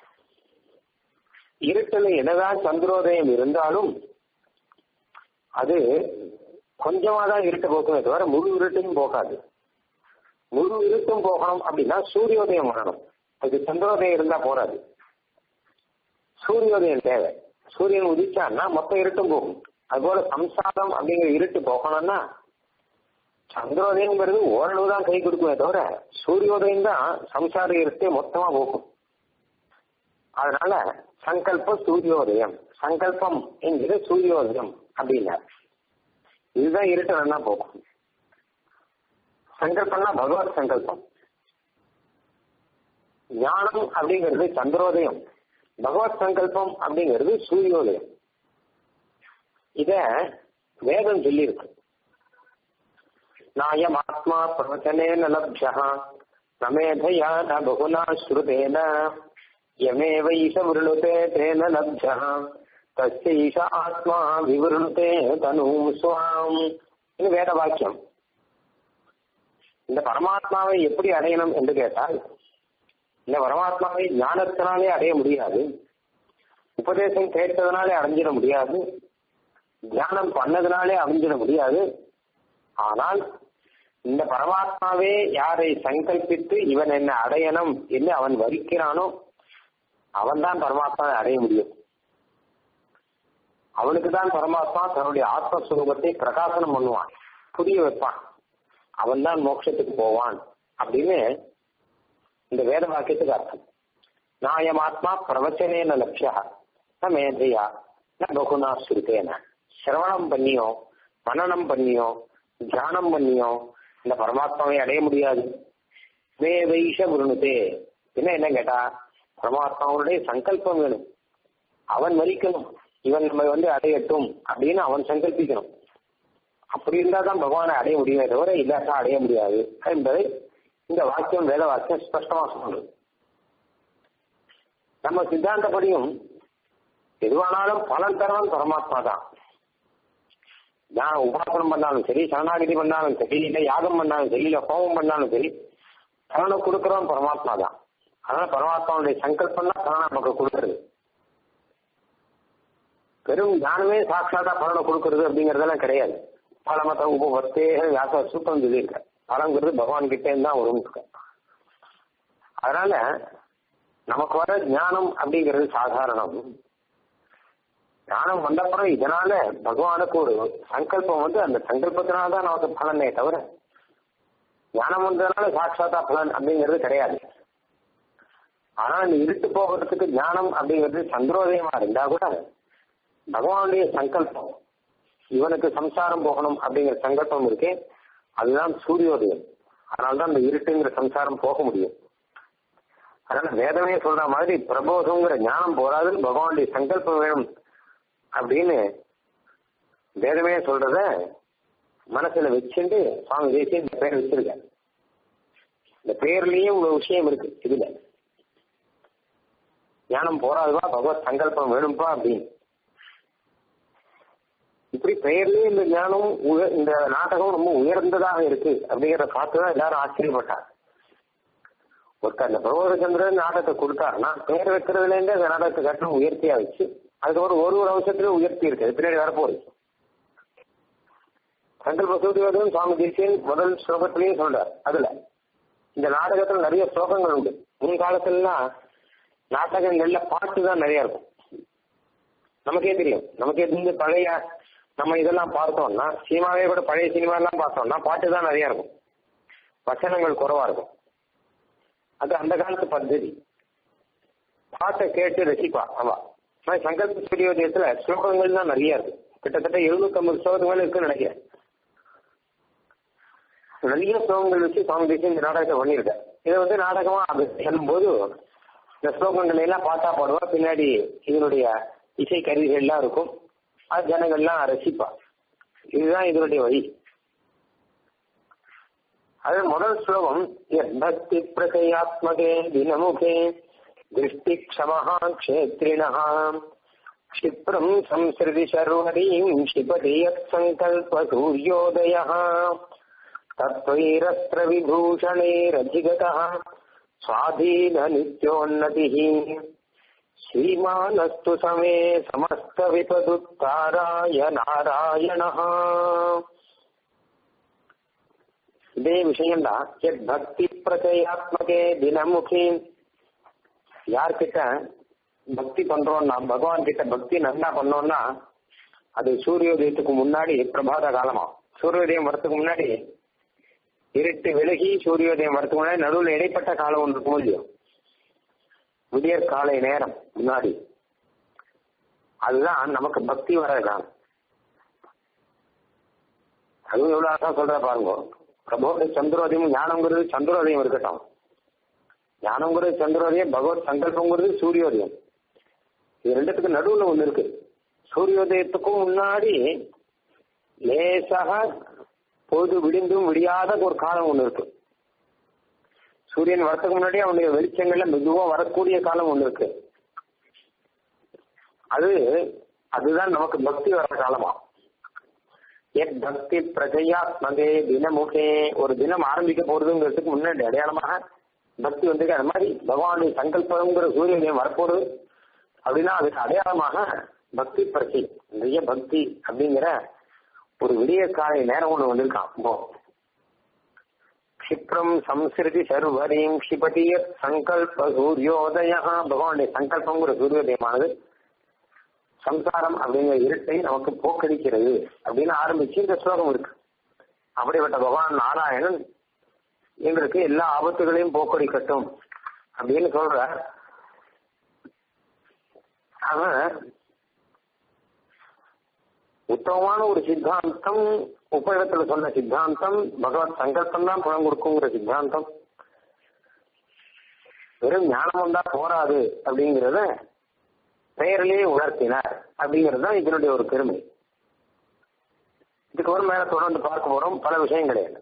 இருட்டுல என்னதான் சந்திரோதயம் இருந்தாலும் அது கொஞ்சமா தான் இருட்ட போக்குமே தவிர முழு இருட்டையும் போகாது முழு இருட்டும் போகணும் அப்படின்னா சூரியோதயம் வரணும் அதுக்கு சந்திரோதயம் இருந்தா போறாது சூரியோதயம் தேவை சூரியன் உதிச்சான்னா மொத்த இருட்டும் போகும் அதுபோல சம்சாரம் அப்படிங்கிற இருட்டு போகணும்னா சந்திரோதயங்கிறது ஓரளவு தான் கை கொடுக்குமே தவிர சூரியோதயம் தான் சம்சார இருட்டே மொத்தமா போகும் அதனால சங்கல்ப சூரியோதயம் சங்கல்பம் என்கிற சூரியோதயம் அப்படின்னார் இதுதான் இருட்டு வேணா போகும் சங்கல்பம்னா பகவத் சங்கல்பம் ஞானம் அப்படிங்கிறது சந்திரோதயம் பகவத் சங்கல்பம் அப்படிங்கிறது சூரியோதயம் இத வேதம் சொல்லியிருக்கு நாயம் ஆத்மா பிரவச்சனேன லப்யா நமேதையா ந பகுனா ஸ்ருதேன யமேவ ஈச விருளுதே தேன லப்யா தஸ்ய ஈச ஆத்மா விவருளுதே தனும் சுவாம் இது வேத வாக்கியம் இந்த பரமாத்மாவை எப்படி அடையணும் என்று கேட்டால் இந்த பரமாத்மாவை ஞானத்தினாலே அடைய முடியாது உபதேசம் கேட்டதுனாலே அடைஞ்சிட முடியாது தியானம் பண்ணதுனாலே அடைஞ்சிட முடியாது ஆனால் இந்த பரமாத்மாவே யாரை சங்கல்பித்து இவன் என்ன அடையணும் என்று அவன் வரிக்கிறானோ அவன் தான் பரமாத்மாவை அடைய முடியும் அவனுக்கு தான் பரமாத்மா தன்னுடைய ஆத்மஸ்வரூபத்தை பிரகாசனம் பண்ணுவான் புரிய வைப்பான் அவன் தான் மோட்சத்துக்கு போவான் அப்படின்னு இந்த வேத வாக்கியத்துக்கு அர்த்தம் நாயம் ஆத்மா பிரவச்சனேன லட்சியா ந மேதையா ந பகுனா ஸ்ருதேன சிரவணம் பண்ணியோ மனநம் பண்ணியோ தியானம் பண்ணியோ இந்த பரமாத்மாவை அடைய முடியாது வே வைஷ குருணுதே என்ன என்ன கேட்டா பரமாத்மாவுடைய சங்கல்பம் வேணும் அவன் மறிக்கணும் இவன் நம்ம வந்து அடையட்டும் அப்படின்னு அவன் சங்கல்பிக்கணும் அப்படி இருந்தா தான் பகவானை அடைய முடியுமே தவிர இல்லாட்டா அடைய முடியாது என்பதை இந்த வாக்கியம் வேத வாக்கியம் ஸ்பஷ்டமா சொல்றது நம்ம சித்தாந்தப்படியும் எதுவானாலும் பலன் தரவன் பரமாத்மா தான் நான் உபாசனம் பண்ணாலும் சரி சரணாகிதி பண்ணாலும் சரி இல்ல யாகம் பண்ணாலும் சரி இல்ல கோபம் பண்ணாலும் சரி பலனை கொடுக்கறவன் பரமாத்மா தான் அதனால பரமாத்மாவுடைய சங்கல்பம் தான் பலனை நமக்கு கொடுக்கறது வெறும் ஞானமே சாட்சாத்தா பலனை கொடுக்கறது அப்படிங்கறதெல்லாம் கிடையாது பலமத்த உபவத்தே வியாச சூத்திரம் சொல்லியிருக்க பலங்கிறது பகவான் கிட்டே தான் வரும் அதனால நமக்கு வர ஞானம் அப்படிங்கிறது சாதாரணம் ஞானம் வந்தப்புறம் இதனால பகவானுக்கு ஒரு சங்கல்பம் வந்து அந்த சங்கல்பத்தினால தான் நமக்கு பலனே தவிர ஞானம் வந்ததுனால சாட்சாத்தா பலன் அப்படிங்கிறது கிடையாது ஆனா இந்த இருட்டு போகிறதுக்கு ஞானம் அப்படிங்கிறது சந்திரோதயமா இருந்தா கூட பகவானுடைய சங்கல்பம் இவனுக்கு சம்சாரம் போகணும் அப்படிங்கிற சங்கல்பம் இருக்கே அதுதான் சூரியோதயம் அதனால்தான் இந்த இருட்டுங்கிற சம்சாரம் போக முடியும் அதனால வேதமே சொல்ற மாதிரி பிரபோதங்கிற ஞானம் போராது பகவானுடைய சங்கல்பம் வேணும் அப்படின்னு வேதமே சொல்றத மனசுல வச்சுட்டு சுவாமி தேசிய இந்த பேர் வச்சிருக்க இந்த பேர்லயும் ஒரு விஷயம் இருக்கு இதுல ஞானம் போராதுவா பகவத் சங்கல்பம் வேணும்பா அப்படின்னு இப்படி பெயர்லயே இந்த ஞானம் இந்த நாடகம் ரொம்ப உயர்ந்ததாக இருக்கு அப்படிங்கிறத பார்த்துதான் எல்லாரும் ஆச்சரியப்பட்டார் ஒருத்தர் அந்த பிரபோதச்சந்திரன் நாடகத்தை கொடுத்தாருன்னா பெயர் வைக்கிறதுல இருந்து அந்த நாடகத்தை கட்டணம் உயர்த்தியா வச்சு அதுக்கப்புறம் ஒரு ஒரு அவசரத்துல உயர்த்தி இருக்கு பின்னாடி வரப்போகுது சங்கல்ப சூரியவதன் சுவாமி தேசியன் முதல் ஸ்லோகத்திலையும் சொல்றார் அதுல இந்த நாடகத்துல நிறைய ஸ்லோகங்கள் உண்டு முன் காலத்துலலாம் நாடகங்கள்ல பாட்டு தான் நிறைய இருக்கும் நமக்கே தெரியும் நமக்கே தெரிஞ்ச பழைய நம்ம இதெல்லாம் பார்த்தோம்னா சினிமாவே கூட பழைய சினிமா எல்லாம் பார்த்தோம்னா பாட்டு தான் நிறைய இருக்கும் வசனங்கள் குறைவா இருக்கும் அது அந்த காலத்து பద్ధதி பாட்டை கேட்டு ரசிப்பா ஆமா ஆனால் சங்கல்ப சூரியோதயத்துல ஸ்லோகங்கள் தான் நிறைய இருக்கு கிட்டத்தட்ட எழுநூத்தி ஐம்பது ஸ்லோகத்துக்கு மேல இருக்குன்னு நினைக்கிறேன் நிறைய ஸ்லோகங்கள் வச்சு சுவாமி தேசியம் இந்த நாடகத்தை பண்ணியிருக்கேன் இதை வந்து நாடகமா அது சொல்லும்போது இந்த ஸ்லோகங்கள் எல்லாம் பாட்டா பாடுவா பின்னாடி இதனுடைய இசை கருவிகள் எல்லாம் இருக்கும் அது ஜனங்கள்லாம் ரசிப்பா இதுதான் இதனுடைய வழி அது முதல் ஸ்லோகம் பக்தி பிரகையாத்மகே தினமுகே திருஷ்டி க்ஷமஹா க்ஷேத்ரிணः क्षिप्रम् संसृति शर्वरीम् क्षिपति यत्सङ्कल्प सूर्योदयः तत्त्वैरस्त्रविभूषणैरधिगतः स्वाधीननित्योन्नतिः श्रीमानस्तु समे समस्तविपदुत्ताराय नारायणः இதே விஷயம்தான் எத் பக்தி பிரச்சயாத்மகே தினமுகி யார்கிட்ட பக்தி பண்றோம்னா பகவான் கிட்ட பக்தி நல்லா பண்ணோம்னா அது சூரியோதயத்துக்கு முன்னாடி பிரபாத காலமா சூரியோதயம் வரத்துக்கு முன்னாடி இருட்டு விலகி சூரியோதயம் வரத்துக்கு முன்னாடி நடுவில் இடைப்பட்ட காலம் ஒன்று இருக்கும் இல்லையோ விடியற் காலை நேரம் முன்னாடி அதுதான் நமக்கு பக்தி வரதான் அதுவும் எவ்வளவு அழகா சொல்ற பாருங்க பிரபோட சந்திரோதயம் ஞானங்கிறது சந்திரோதயம் இருக்கட்டும் ஞானங்கிறது சந்திரோதயம் பகவத் சங்கல்பங்கிறது சூரியோதயம் இது ரெண்டுத்துக்கு நடுவுல ஒண்ணு இருக்கு சூரியோதயத்துக்கும் முன்னாடி லேசாக பொழுது விடிந்தும் விடியாத ஒரு காலம் ஒண்ணு இருக்கு சூரியன் வரத்துக்கு முன்னாடி அவனுடைய வெளிச்சங்கள்ல மெதுவா வரக்கூடிய காலம் ஒண்ணு இருக்கு அது அதுதான் நமக்கு பக்தி வர காலமா எத் பக்தி பிரஜையாத்மகே தினமுகே ஒரு தினம் ஆரம்பிக்க போறதுங்கிறதுக்கு முன்னாடி அடையாளமாக பக்தி வந்திருக்கு அது மாதிரி பகவானுடைய சங்கல்பங்கிற சூரியன் வரப்போறது அப்படின்னா அதுக்கு அடையாளமாக பக்தி பிரச்சை நிறைய பக்தி அப்படிங்கிற ஒரு விடிய காலை நேரம் ஒண்ணு வந்திருக்கான் இப்போ கஷிப்ரம் சம்ஸ்கிருதி சர்வரீம் க்ஷிபதிய சங்கல்ப சூரியோதய பகவானுடைய சங்கல்பங்கிற சூரியோதயமானது சம்சாரம் அப்படிங்கிற இருட்டை நமக்கு போக்கடிக்கிறது அப்படின்னு ஆரம்பிச்சு இந்த ஸ்லோகம் இருக்கு அப்படிப்பட்ட பகவான் நாராயணன் எங்களுக்கு எல்லா ஆபத்துகளையும் போக்கடிக்கட்டும் அப்படின்னு சொல்ற அவன் உத்தமமான ஒரு சித்தாந்தம் உபயோகத்துல சொன்ன சித்தாந்தம் பகவத் சங்கல்பம் தான் பணம் கொடுக்குங்கிற சித்தாந்தம் வெறும் ஞானம் வந்தா போராது அப்படிங்கிறத பெயரிலேயே உணர்த்தினார் அப்படிங்கிறது தான் இதனுடைய ஒரு பெருமை இதுக்கு ஒரு மேல தொடர்ந்து பார்க்க போறோம் பல விஷயம் கிடையாது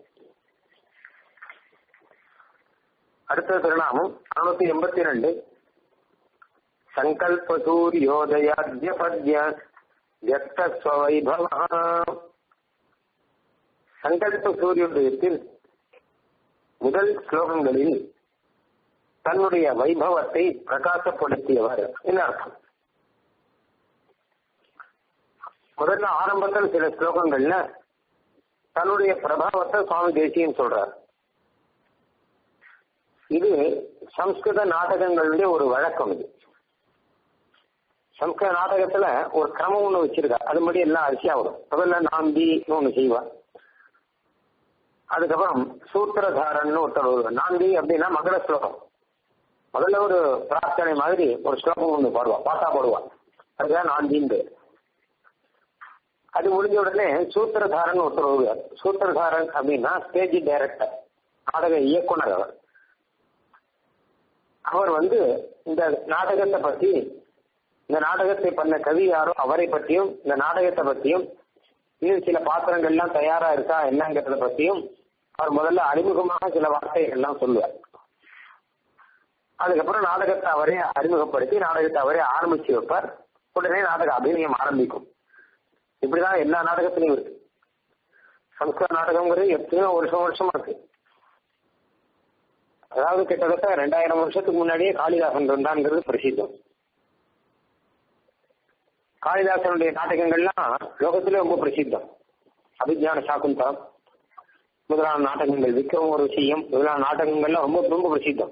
அடுத்த திருநாமம் நானூத்தி எண்பத்தி ரெண்டு சங்கல்ப சூரியோதயாத்ய பத்ய வியக்தஸ்வவைபவ சங்கல்ப சூரியோதயத்தில் முதல் ஸ்லோகங்களில் தன்னுடைய வைபவத்தை பிரகாசப்படுத்தியவர் என்ன அர்த்தம் முதல்ல ஆரம்பத்தில் சில ஸ்லோகங்கள்ல தன்னுடைய பிரபாவத்தை சுவாமி தேசியம் சொல்றார் இது சம்ஸ்கிருத நாடகங்களுடைய ஒரு வழக்கம் இது சம்ஸ்கிருத நாடகத்துல ஒரு கிரமம் ஒண்ணு வச்சிருக்கா அது மட்டும் எல்லாம் அரிசியா வரும் முதல்ல நாந்தின்னு ஒண்ணு செய்வா அதுக்கப்புறம் சூத்திரதாரன் ஒருத்தர் வருவார் நாந்தி அப்படின்னா மகள ஸ்லோகம் முதல்ல ஒரு பிரார்த்தனை மாதிரி ஒரு ஸ்லோகம் ஒண்ணு பாடுவா பாட்டா பாடுவா அதுதான் நாந்தின்னு அது முடிஞ்ச உடனே சூத்திரதாரன் ஒருத்தர் வருவார் சூத்திரதாரன் அப்படின்னா ஸ்டேஜ் டைரக்டர் நாடக இயக்குனர் அவர் அவர் வந்து இந்த நாடகத்தை பத்தி இந்த நாடகத்தை பண்ண கவி யாரோ அவரை பற்றியும் இந்த நாடகத்தை பற்றியும் இன்னும் சில பாத்திரங்கள்லாம் தயாரா இருக்கா என்னங்கிறத பற்றியும் அவர் முதல்ல அறிமுகமாக சில வார்த்தைகள் எல்லாம் சொல்லுவார் அதுக்கப்புறம் நாடகத்தை அவரே அறிமுகப்படுத்தி நாடகத்தை அவரே ஆரம்பிச்சு வைப்பார் உடனே நாடக அபிநயம் ஆரம்பிக்கும் இப்படிதான் எல்லா நாடகத்திலையும் இருக்கு சம்ஸ்கிருத நாடகங்கிறது எத்தனையோ வருஷம் வருஷமா இருக்கு அதாவது கிட்டத்தட்ட ரெண்டாயிரம் வருஷத்துக்கு முன்னாடியே காளிதாசன் இருந்தான்ங்கிறது பிரசித்தம் காளிதாசனுடைய நாடகங்கள்லாம் லோகத்திலே ரொம்ப பிரசித்தம் அபிஜான சாக்குந்தரம் முதலான நாடகங்கள் விக்ரம் ஒரு விஷயம் முதலான நாடகங்கள்லாம் ரொம்ப ரொம்ப பிரசித்தம்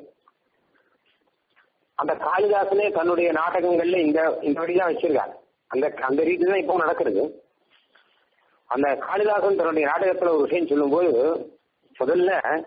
அந்த காளிதாசனே தன்னுடைய நாடகங்கள்ல இந்த இந்த வழிதான் வச்சிருக்காங்க அந்த அந்த ரீதி தான் இப்போ நடக்கிறது அந்த காளிதாசன் தன்னுடைய நாடகத்துல ஒரு விஷயம் சொல்லும்போது முதல்ல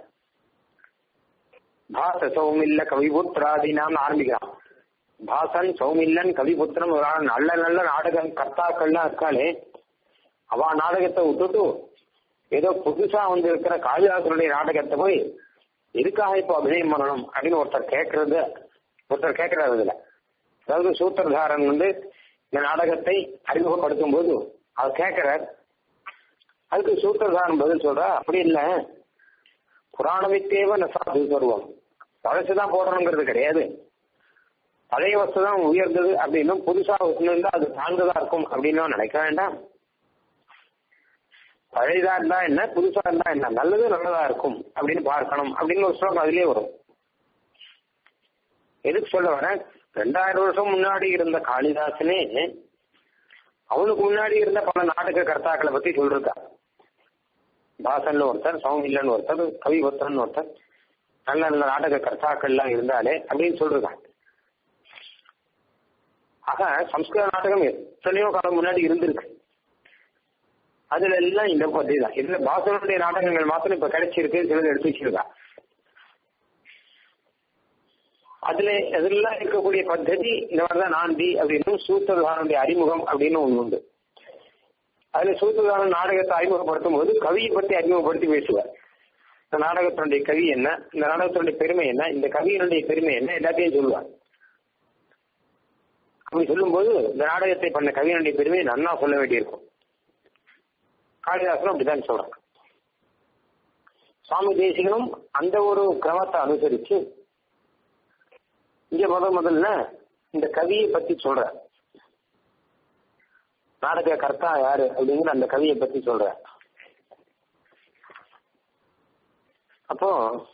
பாச சௌமில்ல கவிபுத்திராதினாம் ஆரம்பிக்கிறான் பாசன் சௌமில்லன் கவிபுத்திரம் ஒரு ஆள் நல்ல நல்ல நாடகம் கர்த்தாக்கள்லாம் இருக்காளே அவ நாடகத்தை விட்டுட்டு ஏதோ புதுசா வந்து இருக்கிற காளிதாசனுடைய நாடகத்தை போய் எதுக்காக இப்போ அபிநயம் பண்ணணும் அப்படின்னு ஒருத்தர் கேட்கறது ஒருத்தர் கேட்கிறாரு இதுல அதாவது சூத்திரதாரன் வந்து இந்த நாடகத்தை அறிமுகப்படுத்தும் போது அவர் கேட்கிறார் அதுக்கு சூத்திரதாரன் பதில் சொல்றா அப்படி இல்ல புராணமித்தேவ நசாது சர்வம் பழசுதான் போடணுங்கிறது கிடையாது பழைய வஸ்து தான் உயர்ந்தது அப்படின்னும் புதுசா இருந்தா அது தாழ்ந்ததா இருக்கும் அப்படின்னு நினைக்க வேண்டாம் பழையதா இருந்தா என்ன புதுசா இருந்தா என்ன நல்லது நல்லதா இருக்கும் அப்படின்னு பார்க்கணும் அப்படின்னு ஒரு ஸ்லோகம் அதுலயே வரும் எதுக்கு சொல்ல வரேன் ரெண்டாயிரம் வருஷம் முன்னாடி இருந்த காளிதாசனே அவனுக்கு முன்னாடி இருந்த பல நாடக கர்த்தாக்களை பத்தி சொல்றா பாசன்ல ஒருத்தர் சௌமில்லன் ஒருத்தர் கவிபுத்திரன் ஒருத்தர் நல்ல நல்ல நாடக கர்த்தாக்கள்லாம் இருந்தாலே அப்படின்னு சொல்றாங்க ஆக சம்ஸ்கிருத நாடகம் எத்தனையோ காலம் முன்னாடி இருந்திருக்கு அதுல எல்லாம் இந்த பத்தி தான் இதுல பாசனுடைய நாடகங்கள் மாத்திரம் இப்ப கிடைச்சிருக்கு சிலது எடுத்து வச்சிருக்கா அதுல அதெல்லாம் இருக்கக்கூடிய பద్ధதி இந்த மாதிரிதான் நாந்தி அப்படின்னு சூத்திரதாரனுடைய அறிமுகம் அப்படின்னு ஒண்ணு உண்டு அதுல சூத்திரதாரன் நாடகத்தை அறிமுகப்படுத்தும் போது கவியை பத்தி அறிமுகப்படுத்தி பேசுவார் இந்த நாடகத்தினுடைய கவி என்ன இந்த நாடகத்தினுடைய பெருமை என்ன இந்த கவியினுடைய பெருமை என்ன எல்லாத்தையும் சொல்லுவார் அப்படி சொல்லும்போது இந்த நாடகத்தை பண்ண கவியினுடைய பெருமையை நன்னா சொல்ல வேண்டியிருக்கும் காளிதாசனும் அப்படிதான் சொல்றாங்க சுவாமி தேசிகனும் அந்த ஒரு கிரமத்தை அனுசரிச்சு இங்க முத முதல்ல இந்த கவியை பத்தி சொல்ற நாடக கர்த்தா யாரு அப்படிங்கிற அந்த கவியை பத்தி சொல்ற அப்போ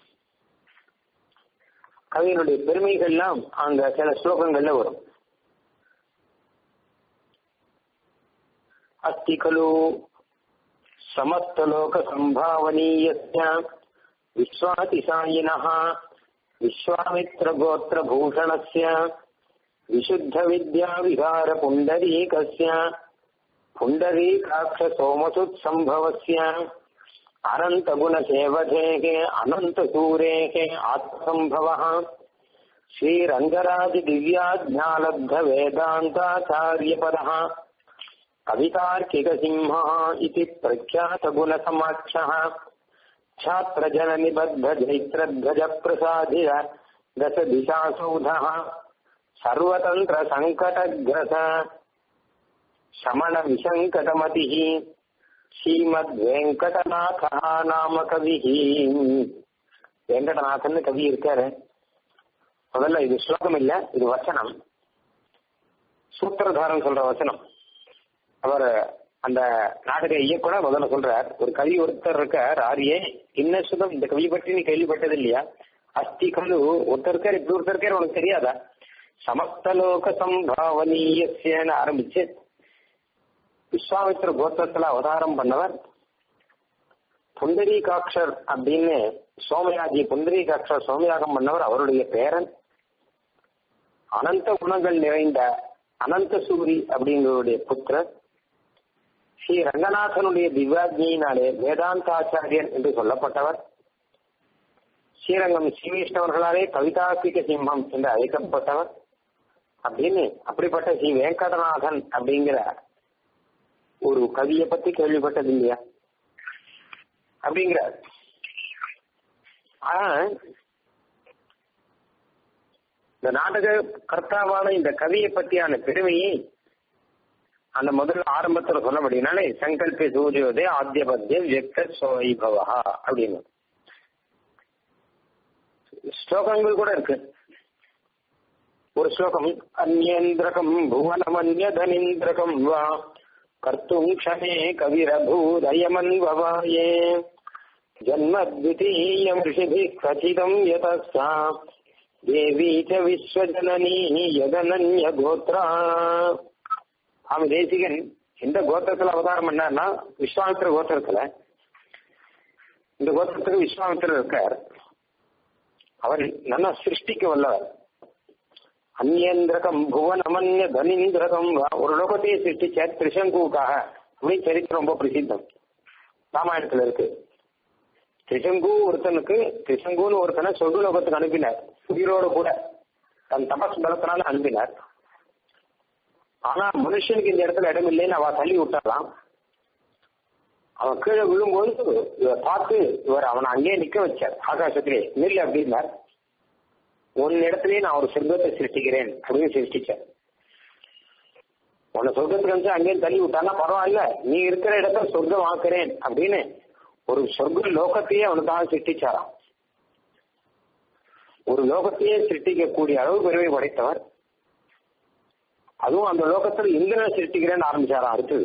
கவியினுடைய பெருமைகள்லாம் அங்க சில ஸ்லோகங்கள்ல வரும் அஸ்தி கலு समस्तलोक संभावनीयस्य विश्वातिशायिनः विश्वामित्रगोत्रभूषणस्य विशुद्धविद्याविहारपुण्डरीकस्य पुण्डरीकाक्षसोमसुत्सम्भवस्य अनन्तगुणसेवधेः अनन्तसूरेः आत्मसम्भवः श्रीरङ्गराजदिव्याज्ञालब्धवेदान्ताचार्यपदः कवितार्किकसिंहः इति प्रख्यातगुणसमाक्षः छात्रजननिबद्धजैत्रध्वजप्रसादिर दशदिशासौधः सर्वतन्त्रसङ्कटग्रस शमणविशङ्कटमतिः ஸ்ரீமத்வேங்கடநாதா நாம கவிஹி வெங்கடநாதன் கவி இருக்காரு முதல்ல இது ஸ்லோகம் இல்ல இது வச்சனம் சூத்திரதாரன் சொல்ற வச்சனம் அவர் அந்த நாடக இயக்குனர் முதல்ல சொல்றார் ஒரு கவி ஒருத்தர் இருக்கார் ஆரியே இன்ன சுதம் இந்த கவி பற்றி நீ கேள்விப்பட்டது இல்லையா அஸ்தி கலு ஒருத்தர் இருக்கார் இப்படி ஒருத்தர் இருக்கார் உனக்கு தெரியாதா சமஸ்தலோக சம்பாவனீயன்னு ஆரம்பிச்சு விஸ்வாமித்திர கோத்திரத்துல அவதாரம் பண்ணவர் புண்டரீகாட்சர் அப்படின்னு சோமயாஜி புண்டரீகாட்சர் சோமயாகம் பண்ணவர் அவருடைய பேரன் அனந்த குணங்கள் நிறைந்த அனந்த சூரி அப்படிங்கிறவருடைய புத்திரர் ஸ்ரீ ரங்கநாதனுடைய திவ்யாஜியினாலே வேதாந்தாச்சாரியன் என்று சொல்லப்பட்டவர் ஸ்ரீரங்கம் ஸ்ரீவிஷ்ணவர்களாலே கவிதாசிக சிம்மம் என்று அழைக்கப்பட்டவர் அப்படின்னு அப்படிப்பட்ட ஸ்ரீ வெங்கடநாதன் அப்படிங்கிற ஒரு கவியை பத்தி கேள்விப்பட்டது இல்லையா அப்படிங்கிறார் ஆனா இந்த நாடக கர்த்தாவான இந்த கவியை பத்தியான பெருமையை அந்த முதல் ஆரம்பத்துல சொல்லபடினாலே சங்கல்ப சூரியோதய ஆத்திய பத்திய வியக்த சோய்பவா அப்படின்னு ஸ்லோகங்கள் கூட இருக்கு ஒரு ஸ்லோகம் அந்யேந்திரகம் புவனமன்யதனிந்திரகம் வா கர்த்தும் க்ஷமே கவிரபூதயமன்வவாயே ஜன்மத்விதீயம் ரிஷிபிः கथितम् यतः தேவி ச விஸ்வஜனனி யதனன்ய கோத்ரா சுவாமி தேசிகன் எந்த கோத்திரத்துல அவதாரம் பண்ணார்னா விஸ்வாமித்திர கோத்திரத்துல இந்த கோத்திரத்துக்கு விஸ்வாமித்திரர் இருக்கார் அவர் நல்லா சிருஷ்டிக்க வல்லவர் அந்நியந்திரகம் புவனமன்ய தனிந்திரகம் ஒரு லோகத்தையே சிருஷ்டிச்ச திரிசங்குக்காக அப்படின்னு சரித்திரம் ரொம்ப பிரசித்தம் ராமாயணத்துல இருக்கு திரிசங்கு ஒருத்தனுக்கு திரிசங்குன்னு ஒருத்தனை சொர்க்க லோகத்துக்கு அனுப்பினார் உயிரோடு கூட தன் தபஸ் பலத்தினால அனுப்பினார் ஆனா மனுஷனுக்கு இந்த இடத்துல இடம் இல்லைன்னு அவ தள்ளி விட்டாலாம் அவன் கீழே விழும்போது இவர் பார்த்து இவர் அவனை அங்கேயே நிக்க வச்சார் ஆகாசத்திலே நில் அப்படின்னார் உன் இடத்துலயே நான் ஒரு சொர்க்கத்தை சிருஷ்டிக்கிறேன் அப்படின்னு சிருஷ்டிச்சார் உன்னை சொர்க்கத்துக்கு வந்து அங்கேயே தள்ளி விட்டானா பரவாயில்ல நீ இருக்கிற இடத்த சொர்க்கம் ஆக்குறேன் அப்படின்னு ஒரு சொர்க்க லோகத்தையே அவனுக்காக சிருஷ்டிச்சாராம் ஒரு லோகத்தையே சிருஷ்டிக்கக்கூடிய அளவு பெருமை படைத்தவர் அதுவும் அந்த லோகத்தில் இந்திரனை சிருஷ்டிக்கிறேன்னு ஆரம்பிச்சாராம் அடுத்தது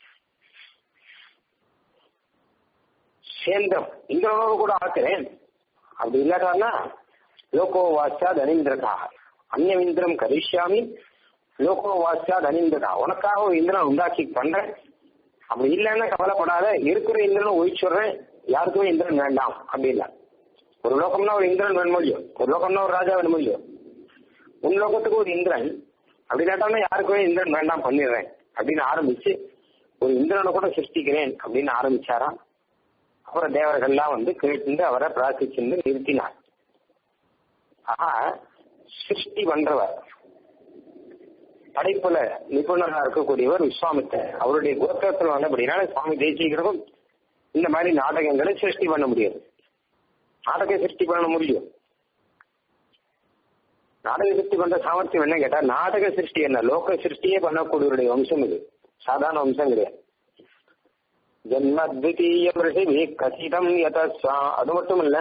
சேந்தம் இந்திரனோடு கூட ஆக்குறேன் அப்படி இல்லாட்டான்னா லோகோ வாச்சா தனிந்திரகா அந்நிய இந்திரம் கரிஷ்யாமி லோகோ வாச்சா தனிந்திரகா உனக்காக ஒரு இந்திரன் உண்டாக்கி பண்றேன் அப்படி இல்லைன்னா கவலைப்படாத இருக்கிற இந்திரனை ஒழிச்சுடுறேன் யாருக்குமே இந்திரன் வேண்டாம் அப்படின்னா ஒரு லோகம்னா ஒரு இந்திரன் வேணுமோ இல்லையோ ஒரு லோகம்னா ஒரு ராஜா வேணுமோ இல்லையோ உன் லோகத்துக்கு ஒரு இந்திரன் அப்படி கேட்டாலும் யாருக்குமே இந்திரன் வேண்டாம் பண்ணிடுறேன் அப்படின்னு ஆரம்பிச்சு ஒரு இந்திரனை கூட சிருஷ்டிக்கிறேன் அப்படின்னு ஆரம்பிச்சாராம் அப்புறம் தேவர்கள்லாம் வந்து கேட்டு அவரை பிரார்த்திச்சிருந்து நிறுத்தினார் ஆஹா சிருஷ்டி பண்றவர் படைப்புல நிபுணராக இருக்கக்கூடியவர் விஸ்வாமித்தர் அவருடைய கோத்திரத்தில் வந்தபடினால சுவாமி தேசிகரும் இந்த மாதிரி நாடகங்களை சிருஷ்டி பண்ண முடியாது நாடக சிருஷ்டி பண்ண முடியும் நாடக சிருஷ்டி பண்ற சாமர்த்தியம் என்ன கேட்டா நாடக சிருஷ்டி என்ன லோக சிருஷ்டியே பண்ணக்கூடியவருடைய வம்சம் இது சாதாரண வம்சம் கிடையாது ஜென்மத்விதீய ரிஷி கசிதம் யதஸ்வா அது மட்டும் இல்ல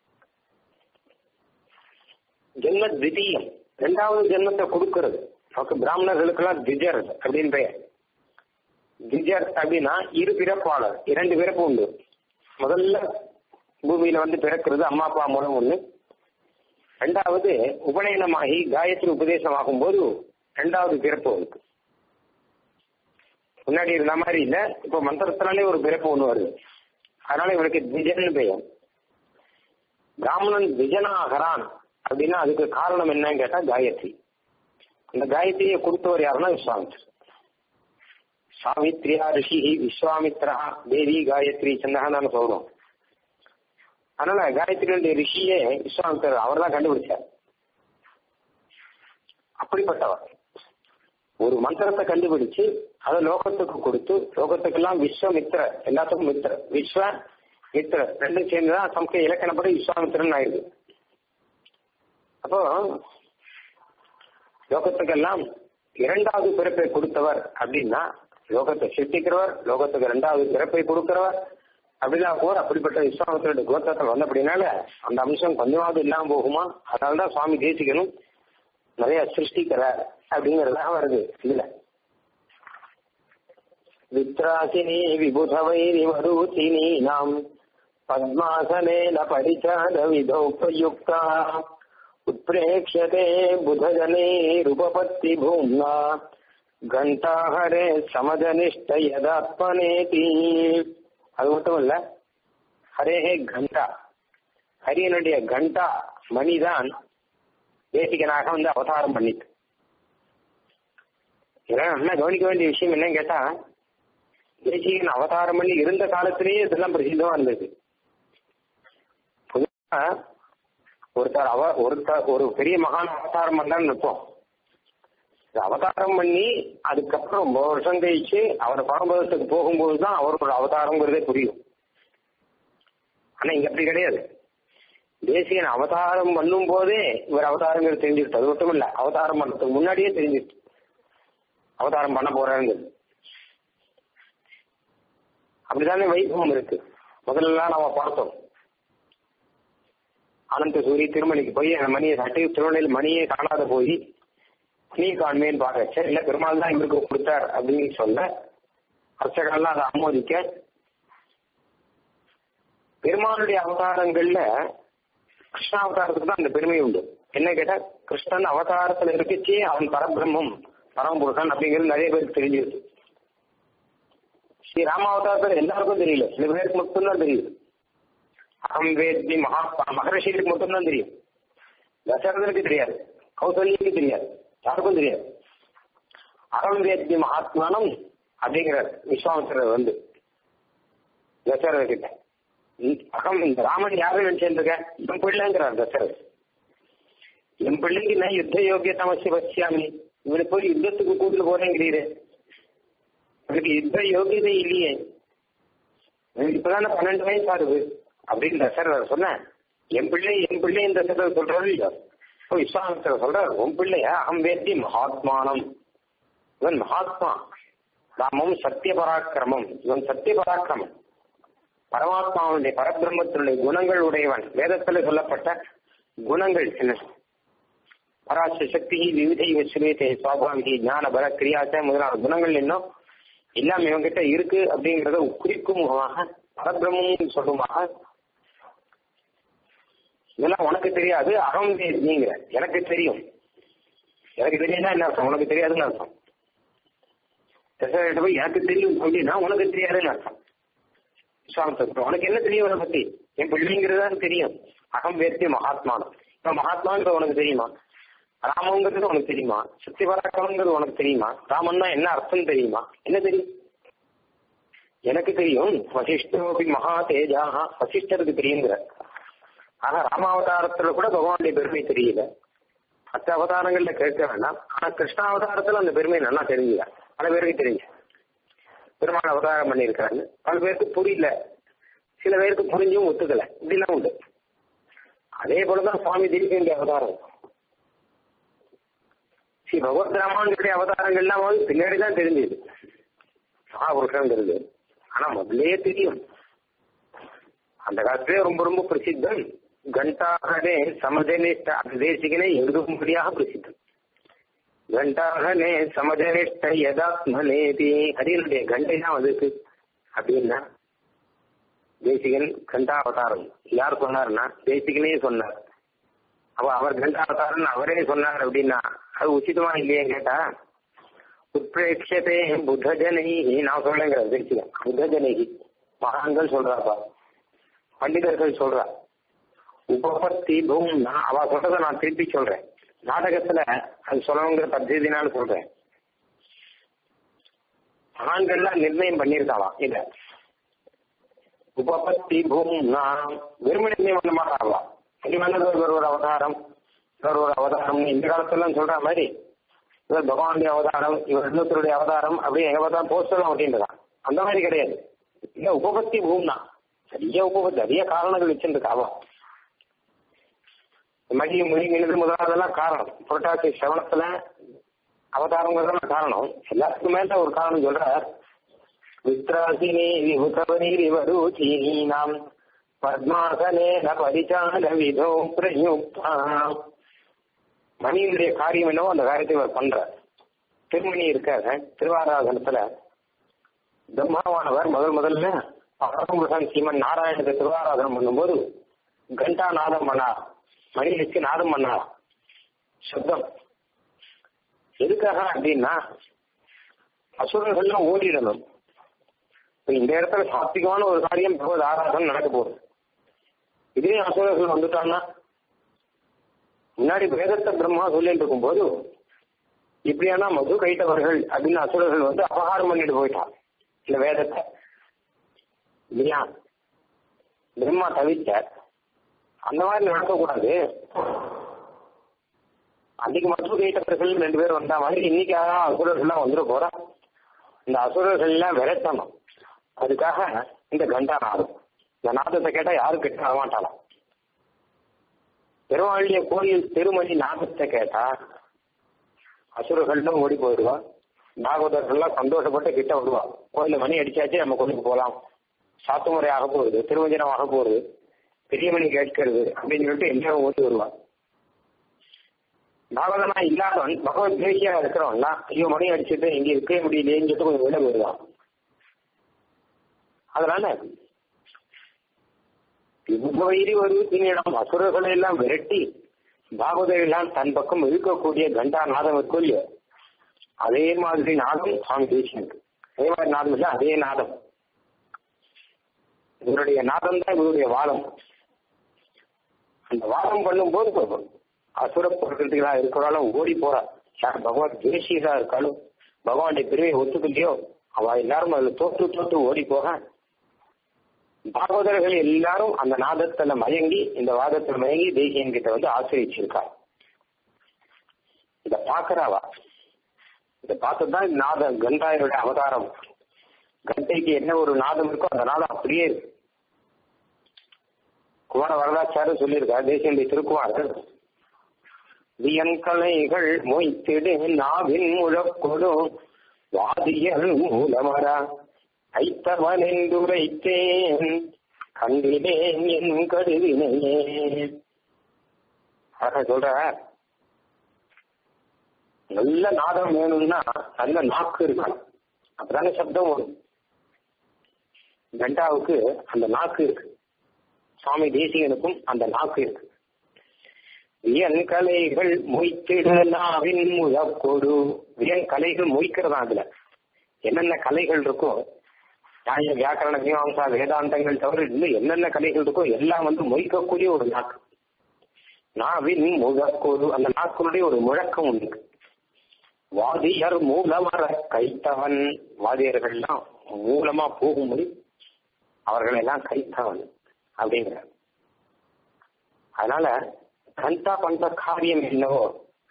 ஜென்ம திவிதீயம் ரெண்டாவது ஜென்மத்தை கொடுக்கிறது நமக்கு பிராமணர்களுக்கெல்லாம் திஜர் அப்படின்னு பெயர் திஜர் அப்படின்னா இரு பிறப்பாளர் இரண்டு பிறப்பு உண்டு முதல்ல பூமியில வந்து பிறக்கிறது அம்மா அப்பா மூலம் ஒண்ணு ரெண்டாவது உபநயனமாகி காயத்ரி உபதேசம் ஆகும்போது ரெண்டாவது பிறப்பு இருக்கு முன்னாடி இருந்த மாதிரி இல்ல இப்ப மந்திரத்தினாலே ஒரு பிறப்பு ஒண்ணு வருது அதனால இவனுக்கு திஜன் பெயர் பிராமணன் திஜனாகிறான் அப்படின்னா அதுக்கு காரணம் என்னன்னு கேட்டா காயத்ரி அந்த காயத்ரியை கொடுத்தவர் யாருன்னா விஸ்வாமித்ரர் சாவித்ரியா ரிஷி விஸ்வாமித்ரா தேவி காயத்ரி சந்தகா நாம சொல்றோம் அதனால காயத்ரியுடைய ரிஷியே விஸ்வாமித்தர் அவர் தான் கண்டுபிடிச்சார் அப்படிப்பட்டவர் ஒரு மந்திரத்தை கண்டுபிடிச்சு அதை லோகத்துக்கு கொடுத்து லோகத்துக்கெல்லாம் விஸ்வமித்ர எல்லாத்துக்கும் மித்ர விஸ்வ மித்ர ரெண்டும் சேர்ந்துதான் சமக்க இலக்கணப்படி விஸ்வாமித்திரன் ஆயிடுது அப்போ லோகத்துக்கெல்லாம் இரண்டாவது பிறப்பை கொடுத்தவர் அப்படின்னா லோகத்தை சிருஷ்டிக்கிறவர் லோகத்துக்கு இரண்டாவது பிறப்பை கொடுக்கிறவர் அப்படின்னா கூட அப்படிப்பட்ட விஸ்வாமத்தருடைய கோத்திரத்தில் வந்தபடினால அந்த அம்சம் கொஞ்சமாவது இல்லாம போகுமா அதனாலதான் சுவாமி தேசிகனும் நிறைய சிருஷ்டிக்கிறார் அப்படிங்கறதாக வருது இதுல வித்ராசினி விபுதவைரி வரூசினி நாம் பத்மாசனேன பரிச்சாத விதௌ பிரயுக்தா उत्प्रेक्ष्यते बुधजनैरुपपत्ति भूम्ना घण्टाहरे समजनिष्ठ यदात्मनेति அது மட்டும் இல்ல ஹரேஹே கண்டா ஹரியனுடைய கண்டா மணிதான் தேசிகனாக வந்து அவதாரம் பண்ணிட்டு இதெல்லாம் நல்லா கவனிக்க வேண்டிய விஷயம் என்னன்னு கேட்டா தேசிகன் அவதாரம் பண்ணி இருந்த காலத்திலேயே இதெல்லாம் பிரசித்தமா இருந்தது பொதுவா ஒருத்தர் அவ ஒருத்தர் ஒரு பெரிய மகான் அவதாரம் பண்ணான்னு நிற்போம் அவதாரம் பண்ணி அதுக்கப்புறம் ரொம்ப வருஷம் கழிச்சு அவர் பரம்பரத்துக்கு போகும்போது தான் அவரோட அவதாரங்கிறதே புரியும் ஆனா இங்க அப்படி கிடையாது தேசியன் அவதாரம் பண்ணும் போதே இவர் அவதாரங்கள் தெரிஞ்சிருச்சு அது மட்டும் இல்ல அவதாரம் பண்ணதுக்கு முன்னாடியே தெரிஞ்சிருச்சு அவதாரம் பண்ண போறாருங்கிறது அப்படித்தானே வைபவம் இருக்கு முதல்ல நம்ம பார்த்தோம் அனந்த சூரி திருமணிக்கு போய் அந்த மணியை சட்டை திருவண்ணையில் மணியே காணாத போய் மணியை காண்மேன்னு பார்க்கச்ச இல்ல பெருமாள் தான் இவருக்கு கொடுத்தார் அப்படின்னு சொல்ல அர்ச்சகர்லாம் அதை ஆமோதிக்க பெருமாளுடைய அவதாரங்கள்ல கிருஷ்ண அவதாரத்துக்கு தான் அந்த பெருமை உண்டு என்ன கேட்டா கிருஷ்ணன் அவதாரத்துல இருக்கச்சே அவன் பரபிரம்மம் பரமபுருஷன் அப்படிங்கிறது நிறைய பேருக்கு தெரிஞ்சிருக்கு ஸ்ரீ ராம அவதாரத்துல எல்லாருக்கும் தெரியல சில பேருக்கு மட்டும்தான் தெரியுது அகம் வேத்மி மகா மகரிஷிகளுக்கு மட்டும்தான் தெரியும் தசரதனுக்கு தெரியாது கௌசல்யக்கு தெரியாது யாருக்கும் தெரியாது அகம் வேத்மி மகாத்மானம் அப்படிங்கிறார் விஸ்வாமித்திரர் வந்து தசரத கிட்ட அகம் இந்த ராமன் யாரும் நினைச்சிருக்க என் பிள்ளைங்கிறார் தசரத் என் பிள்ளைக்கு நான் யுத்த யோகிய தமசி வச்சியாமி இவனை போய் யுத்தத்துக்கு கூட்டிட்டு போறேங்கிறீரு இவனுக்கு யுத்த யோகியதை இல்லையே எனக்கு இப்பதானே பன்னெண்டு வயசு ஆகுது அப்படின்னு தசரர் சொன்னேன் என் பிள்ளை என் பிள்ளை இந்த தசரர் சொல்றாரு இல்லையா இப்போ விஸ்வாமித்திர சொல்றாரு உன் பிள்ளைய அகம் வேத்தி மகாத்மானம் இவன் மகாத்மா ராமம் சத்திய பராக்கிரமம் இவன் சத்திய பராக்கிரமம் பரமாத்மாவுடைய பரபிரம்மத்தினுடைய குணங்கள் உடையவன் வேதத்துல சொல்லப்பட்ட குணங்கள் என்ன பராச சக்தி விவிதை வசுரேதே சுவாபாவிகி ஞான பல கிரியாச முதலான குணங்கள் இன்னும் எல்லாம் இவங்கிட்ட இருக்கு அப்படிங்கறத குறிக்கும் முகமாக பரபிரம்மம் சொல்லுமாக இதெல்லாம் உனக்கு தெரியாது அகம் நீங்கிற எனக்கு தெரியும் எனக்கு தெரியும்னா என்ன அர்த்தம் உனக்கு தெரியாதுன்னு அர்த்தம் தசரகிட்ட போய் எனக்கு தெரியும் அப்படின்னா உனக்கு தெரியாதுன்னு அர்த்தம் விஸ்வாமத்தர் உனக்கு என்ன தெரியும் உன பத்தி என் பிள்ளைங்கிறதா தெரியும் அகம் வேர்த்தி மகாத்மானம் இப்ப மகாத்மான்ற உனக்கு தெரியுமா ராமங்கிறது உனக்கு தெரியுமா சக்தி பராக்கிரமங்கிறது உனக்கு தெரியுமா ராமன்னா என்ன அர்த்தம் தெரியுமா என்ன தெரியும் எனக்கு தெரியும் வசிஷ்டோபி மகா தேஜாக வசிஷ்டருக்கு தெரியுங்கிற ஆனா ராமாவதாரத்துல கூட பகவானுடைய பெருமை தெரியல மற்ற அவதாரங்கள்ல கேட்க வேண்டாம் ஆனா கிருஷ்ணாவதாரத்துல அந்த பெருமை நல்லா தெரிஞ்சுல பல பேருக்கு தெரிஞ்சு பெருமாள் அவதாரம் பண்ணியிருக்காரு பல பேருக்கு புரியல சில பேருக்கு புரிஞ்சும் ஒத்துக்கல இப்படிலாம் உண்டு அதே போலதான் சுவாமி தேசியனுடைய அவதாரம் ஸ்ரீ பகவத் ராமானுடைய அவதாரங்கள்லாம் வந்து பின்னாடி தான் தெரிஞ்சது மகாபுருஷங்கிறது ஆனா முதல்லயே தெரியும் அந்த காலத்திலே ரொம்ப ரொம்ப பிரசித்தம் கண்டாகனே சமஜனிஷ்ட அது தேசிகனே எழுதும்படியாக பிரசித்தம் கண்டாகனே சமஜனிஷ்ட யதாத்மனேதி ஹரியனுடைய கண்டை தான் அதுக்கு அப்படின்னா தேசிகன் கண்டாவதாரம் யார் சொன்னார்னா தேசிகனே சொன்னார் அப்ப அவர் கண்டாவதாரன் அவரே சொன்னார் அப்படின்னா அது உச்சிதமா இல்லையே கேட்டா உத்பிரேட்சதே புத்தஜனகி நான் சொல்றேங்கிற தேசிகன் புத்தஜனகி மகான்கள் சொல்றாப்பா பண்டிதர்கள் சொல்றா உபபத்தி பூம்னா அவ சொல்றத நான் திருப்பி சொல்றேன் நாடகத்துல அது சொல்லணுங்கிற பத்தினால சொல்றேன் மகான்கள்லாம் நிர்ணயம் பண்ணியிருக்காளாம் இத உபபத்தி பூம்னா வெறும நிர்ணயம் பண்ண மாட்டாளா இனி வந்தது ஒரு ஒரு அவதாரம் இவர் ஒரு அவதாரம் இந்த காலத்துல சொல்ற மாதிரி இவர் பகவானுடைய அவதாரம் இவர் இன்னொருத்தருடைய அவதாரம் அப்படி எங்க பார்த்தா போஸ்டலாம் அப்படின்றதான் அந்த மாதிரி கிடையாது இல்ல உபபத்தி பூம்னா நிறைய உபபத்தி நிறைய காரணங்கள் வச்சிருக்காவா மணி மொழி நினைவு முதலாவதெல்லாம் காரணம் புரட்டாசி சிரவணத்துல அவதாரங்கிறதெல்லாம் காரணம் எல்லாத்துக்கும் மேல ஒரு காரணம் சொல்ற வித்ராசினி விபுதவனி வரூச்சீனி நாம் பத்மாசனேன பரிச்சால விதோ பிரயுக்தா மணியினுடைய காரியம் என்னவோ அந்த காரியத்தை இவர் பண்ற திருமணி இருக்காங்க திருவாராதனத்துல பிரம்மாவானவர் முதல் முதல்ல பரமபுருஷன் சீமன் நாராயணத்தை திருவாராதனம் பண்ணும்போது கண்டா நாதம் பண்ணார் மணி வச்சு நாதம் பண்ணார் சப்தம் எதுக்காக அப்படின்னா அசுரர்கள்லாம் ஓடிடணும் இப்ப இந்த இடத்துல சாத்விகமான ஒரு காரியம் பகவத் ஆராதனம் நடக்க போகுது இதே அசுரர்கள் வந்துட்டான்னா முன்னாடி வேதத்தை பிரம்மா சொல்லிட்டு இருக்கும்போது இப்படியானா மது கைட்டவர்கள் அப்படின்னு அசுரர்கள் வந்து அபகாரம் பண்ணிட்டு போயிட்டான் இந்த வேதத்தை இல்லையா பிரம்மா தவித்தார் அந்த மாதிரி நடக்கக்கூடாது அன்னைக்கு மது கைட்டவர்கள் ரெண்டு பேர் வந்த மாதிரி இன்னைக்காக அசுரர்கள்லாம் வந்துட போறா இந்த அசுரர்கள்லாம் விரட்டணும் அதுக்காக இந்த கண்டா நாதம் இந்த நாதத்தை கேட்டா யாரும் கிட்ட வரமாட்டாளாம் பெருமாளிய கோயில் திருமணி நாதத்தை கேட்டா அசுரர்கள்லாம் ஓடி போயிடுவா பாகவதர்கள்லாம் சந்தோஷப்பட்டு கிட்ட வருவா கோயில மணி அடிச்சாச்சு நம்ம கோயிலுக்கு போகலாம் சாத்து முறை ஆக போகுது திருமஞ்சனம் ஆக போகுது பெரிய மணி கேட்கிறது அப்படின்னு சொல்லிட்டு எல்லாரும் ஓடி வருவா பாகவதனா இல்லாதவன் பகவத் தேசியா இருக்கிறவன்னா ஐயோ மணி அடிச்சுட்டு இங்க இருக்கவே முடியலையேன்னு சொல்லிட்டு கொஞ்சம் வெளில போயிடுவான் அதனால விபுதவைரி வருவத்தினிடம் அசுரர்களை எல்லாம் விரட்டி பாகவதெல்லாம் தன் பக்கம் இருக்கக்கூடிய கண்டா நாதம் இருக்கும் அதே மாதிரி நாதம் சுவாமி தேசியனுக்கு அதே மாதிரி நாதம் இல்லை அதே நாதம் இவருடைய நாதம் தான் இவருடைய வாதம் அந்த வாதம் பண்ணும்போது அசுர பொருட்களா இருக்கிறாலும் ஓடி போறா யார் பகவான் தேசியதா இருக்காலும் பகவானுடைய பெருமையை ஒத்துக்கலையோ அவ எல்லாரும் அதுல தோற்று தோற்று ஓடி போக பாகவதர்கள் எல்லாரும் அந்த நாதத்துல மயங்கி இந்த வாதத்துல மயங்கி தேசியன் கிட்ட வந்து ஆசிரிச்சிருக்கா இத பாக்குறாவா இத பார்த்துதான் இந்த நாதம் கண்டாயருடைய அவதாரம் கண்டைக்கு என்ன ஒரு நாதம் இருக்கோ அந்த நாதம் அப்படியே இருக்கு குமார வரதாச்சாரம் சொல்லியிருக்கார் தேசியனுடைய திருக்குமாரர் வியன்கலைகள் மொய்த்திடு நாவின் முழக்கொடும் வாதியல் மூலமரா ஐத்தவனென்றுரைத்தேன் கண்டிலேன் என் கருவினையே சொல்ற நல்ல நாதம் வேணும்னா நல்ல நாக்கு இருக்கணும் அப்பதானே சப்தம் வரும் கண்டாவுக்கு அந்த நாக்கு இருக்கு சுவாமி தேசிகனுக்கும் அந்த நாக்கு இருக்கு வியன் கலைகள் மொய்த்திடலாவின் முழக்கொடு வியன் கலைகள் மொய்க்கிறதா அதுல என்னென்ன கலைகள் இருக்கோ நியாய வியாக்கரண மீமாசா வேதாந்தங்கள் தவிர இன்னும் என்னென்ன கலைகள் இருக்கோ எல்லாம் வந்து மொய்க்கக்கூடிய ஒரு நாக்கு நாவின் முழக்கொரு அந்த நாக்குடைய ஒரு முழக்கம் உண்டு வாதியர் மூலமர கைத்தவன் வாதியர்கள்லாம் மூலமா போகும்படி அவர்கள் எல்லாம் கைத்தவன் அப்படிங்கிற அதனால கண்டா பண்ற காரியம் என்னவோ